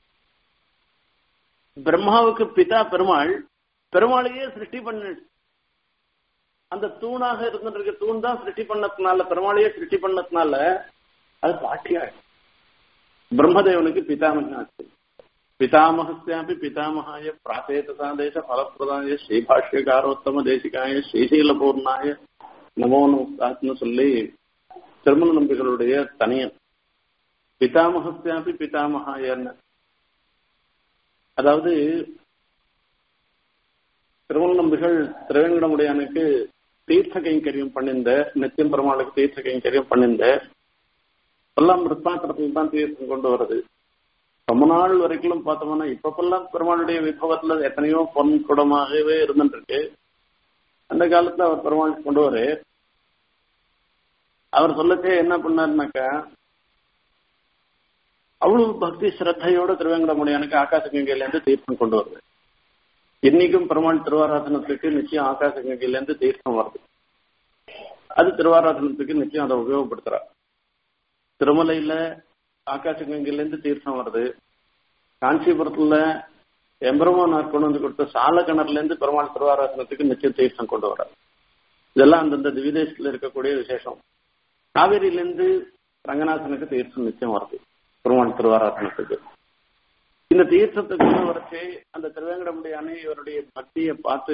பிரம்மாவுக்கு பிதா பெருமாள் பெருமாளையே சிருஷ்டி பண்ண அந்த தூணாக இருந்துட்டு தூண் தான் சிருஷ்டி பண்ணதுனால பெருமாளையே சிருஷ்டி பண்ணதுனால அது பாட்டியா பிரம்மதேவனுக்கு பிதாமகி ஆச்சு பிதாமகஸ்யாபி பிதாமகாய பிராத்தேதாதேச பலப்பிரதாய ஸ்ரீபாஷ்யகாரோத்தம தேசிகாய ஸ்ரீசீலபூர்ணாய நமோ நமஸ்காத்னு சொல்லி திருமண நம்பிகளுடைய தனியன் பிதாமகஸ்யாபி பிதாமகாயன்னு அதாவது திருமண நம்பிகள் திருவேங்கடமுடையானுக்கு தீர்த்த கைங்கரியம் பண்ணிருந்த நித்தியம் பெருமாளுக்கு தீர்த்த கைங்கரியம் பண்ணிருந்த எல்லாம் மிருத்தாத்திரத்தில் தான் தீர்த்தம் கொண்டு வருது ரொம்ப நாள் வரைக்கும் பார்த்தோம்னா இப்பப்பெல்லாம் பெருமாளுடைய விபவத்துல எத்தனையோ பொன் குடமாகவே இருந்துருக்கு அந்த காலத்துல அவர் பெருமாள் கொண்டு வரு அவர் சொல்லச்சே என்ன பண்ணாருனாக்கா அவ்வளவு பக்தி ஸ்ரத்தையோட திருவேங்கடமுடியானுக்கு ஆகாச கங்கையில இருந்து தீர்த்தம் கொண்டு வருது இன்னைக்கும் பெருமாள் திருவாராதனத்துக்கு நிச்சயம் ஆகாச கங்கையில இருந்து தீர்த்தம் வருது அது திருவாராதனத்துக்கு நிச்சயம் அதை உபயோகப்படுத்துறா திருமலையில ஆகாச கங்கையில இருந்து தீர்த்தம் வருது காஞ்சிபுரத்துல எம்பெருமானார் கொண்டு வந்து கொடுத்த சால கிணறுல இருந்து பெருமாள் திருவாராசனத்துக்கு நிச்சயம் தீர்த்தம் கொண்டு வர்றாரு இதெல்லாம் அந்தந்த திவிதேசத்துல இருக்கக்கூடிய விசேஷம் காவேரியிலிருந்து ரங்கநாதனுக்கு தீர்த்தம் நிச்சயம் வருது பெருமாள் திருவாராசனத்துக்கு இந்த தீர்த்தத்துக்கு வரைச்சு அந்த திருவேங்கடமுடைய அணை இவருடைய பக்தியை பார்த்து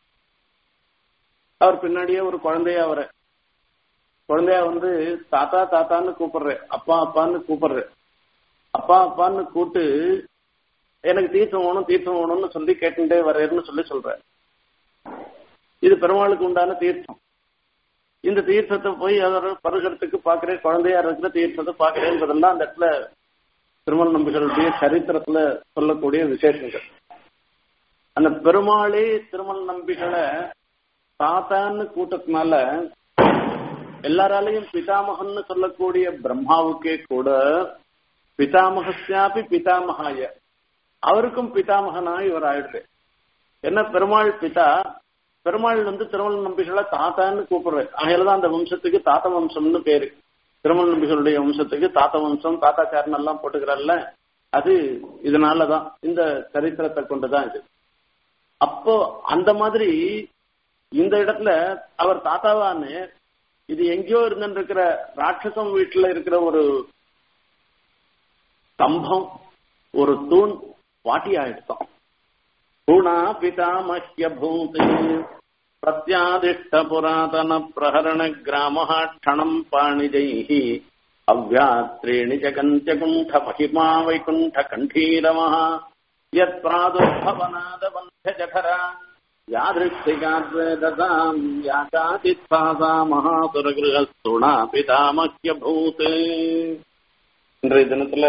அவர் பின்னாடியே ஒரு குழந்தைய அவரை குழந்தையா வந்து தாத்தா தாத்தான்னு கூப்பிடுற அப்பா அப்பான்னு கூப்பிடுற அப்பா அப்பான்னு கூட்டு எனக்கு தீர்த்தம் வேணும் தீர்த்தம் வேணும்னு சொல்லி கேட்டுட்டே வர்றேன்னு சொல்லி சொல்ற இது பெருமாளுக்கு உண்டான தீர்த்தம் இந்த தீர்த்தத்தை போய் அவர் பருகிறதுக்கு பாக்குறேன் குழந்தையா இருக்கிற தீர்த்தத்தை பாக்குறேன்றதெல்லாம் அந்த இடத்துல திருமண நம்பிகளுடைய சரித்திரத்துல சொல்லக்கூடிய விசேஷங்கள் அந்த பெருமாளே திருமண நம்பிகளை தாத்தான்னு கூட்டத்தினால எல்லாராலையும் பிதாமகன்னு சொல்லக்கூடிய பிரம்மாவுக்கே கூட பிதாமகஸ்யாபி பிதாமகாய அவருக்கும் பிதாமகனா இவர் ஆயிடுது என்ன பெருமாள் பிதா பெருமாள் வந்து திருமண நம்பிகளை தாத்தான்னு கூப்பிடுறாரு அதையிலதான் அந்த வம்சத்துக்கு தாத்த வம்சம்னு பேரு திருமண நம்பிகளுடைய வம்சத்துக்கு தாத்த வம்சம் தாத்தாச்சாரன் எல்லாம் போட்டுக்கிறார்ல அது இதனாலதான் இந்த சரித்திரத்தை கொண்டுதான் இது அப்போ அந்த மாதிரி இந்த இடத்துல அவர் தாத்தாவான்னு இது எங்கேயோ இருந்துட்டு இருக்கிற ராட்சசம் வீட்டுல இருக்கிற ஒரு ஸ்தம்பம் ஒரு தூண் வாட்டி ஆயிடுத்தோம் தூணா பிதாமஹ்ய பூத் பிரத்யாதிஷ்ட புராதன பிரகரண கிராம க்ஷணம் பாணிஜைः அவ்யாத்ரேணி ஜகந்தியகுண்ட மகிமா வைகுண்ட கண்டீரமः யத் பிராதுர்பவநாத ஜடரா யாதிருஷ்டிகாத்வேதசாம் யாகாதித்பாசா மகாசுரகிருஹஸ்துணா பிதாமஹ்ய பூத் இன்றைய தினத்துல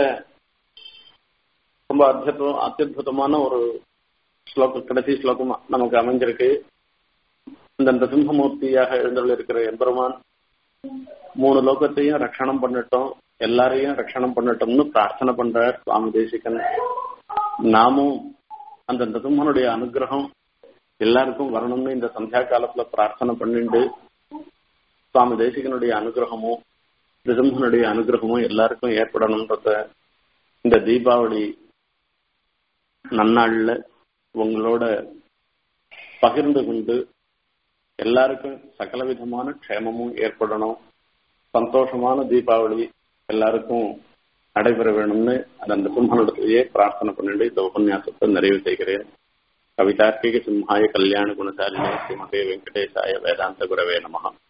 ரொம்ப அத்தியுதம் அத்தியுதமான ஒரு ஸ்லோகம் கடைசி ஸ்லோகம் நமக்கு அமைஞ்சிருக்கு இந்த நரசிம்மமூர்த்தியாக எழுந்துள்ள இருக்கிற எம்பெருமான் மூணு லோகத்தையும் ரட்சணம் பண்ணிட்டோம் எல்லாரையும் ரட்சணம் பண்ணிட்டோம்னு பிரார்த்தனை பண்றார் சுவாமி தேசிகன் நாமும் அந்த நரசிம்மனுடைய அனுகிரகம் எல்லாருக்கும் வரணும்னு இந்த சந்தியா காலத்துல பிரார்த்தனை பண்ணிண்டு சுவாமி தேசிகனுடைய அனுகிரகமும் நிரும்மனுடைய அனுகிரகமும் எல்லாருக்கும் ஏற்படணும்ன்றத இந்த தீபாவளி நன்னாள்ல உங்களோட பகிர்ந்து கொண்டு எல்லாருக்கும் சகல விதமான க்ஷேமமும் ஏற்படணும் சந்தோஷமான தீபாவளி எல்லாருக்கும் நடைபெற வேணும்னு அந்த சிம்மனிடத்திலேயே பிரார்த்தனை பண்ணிட்டு இந்த உபன்யாசத்தை நிறைவு செய்கிறேன் கவிதார்க்கிக சிம்ஹாய கல்யாண குணசாலினே ஸ்ரீமதே வெங்கடேசாய வேதாந்த குரவே நமகா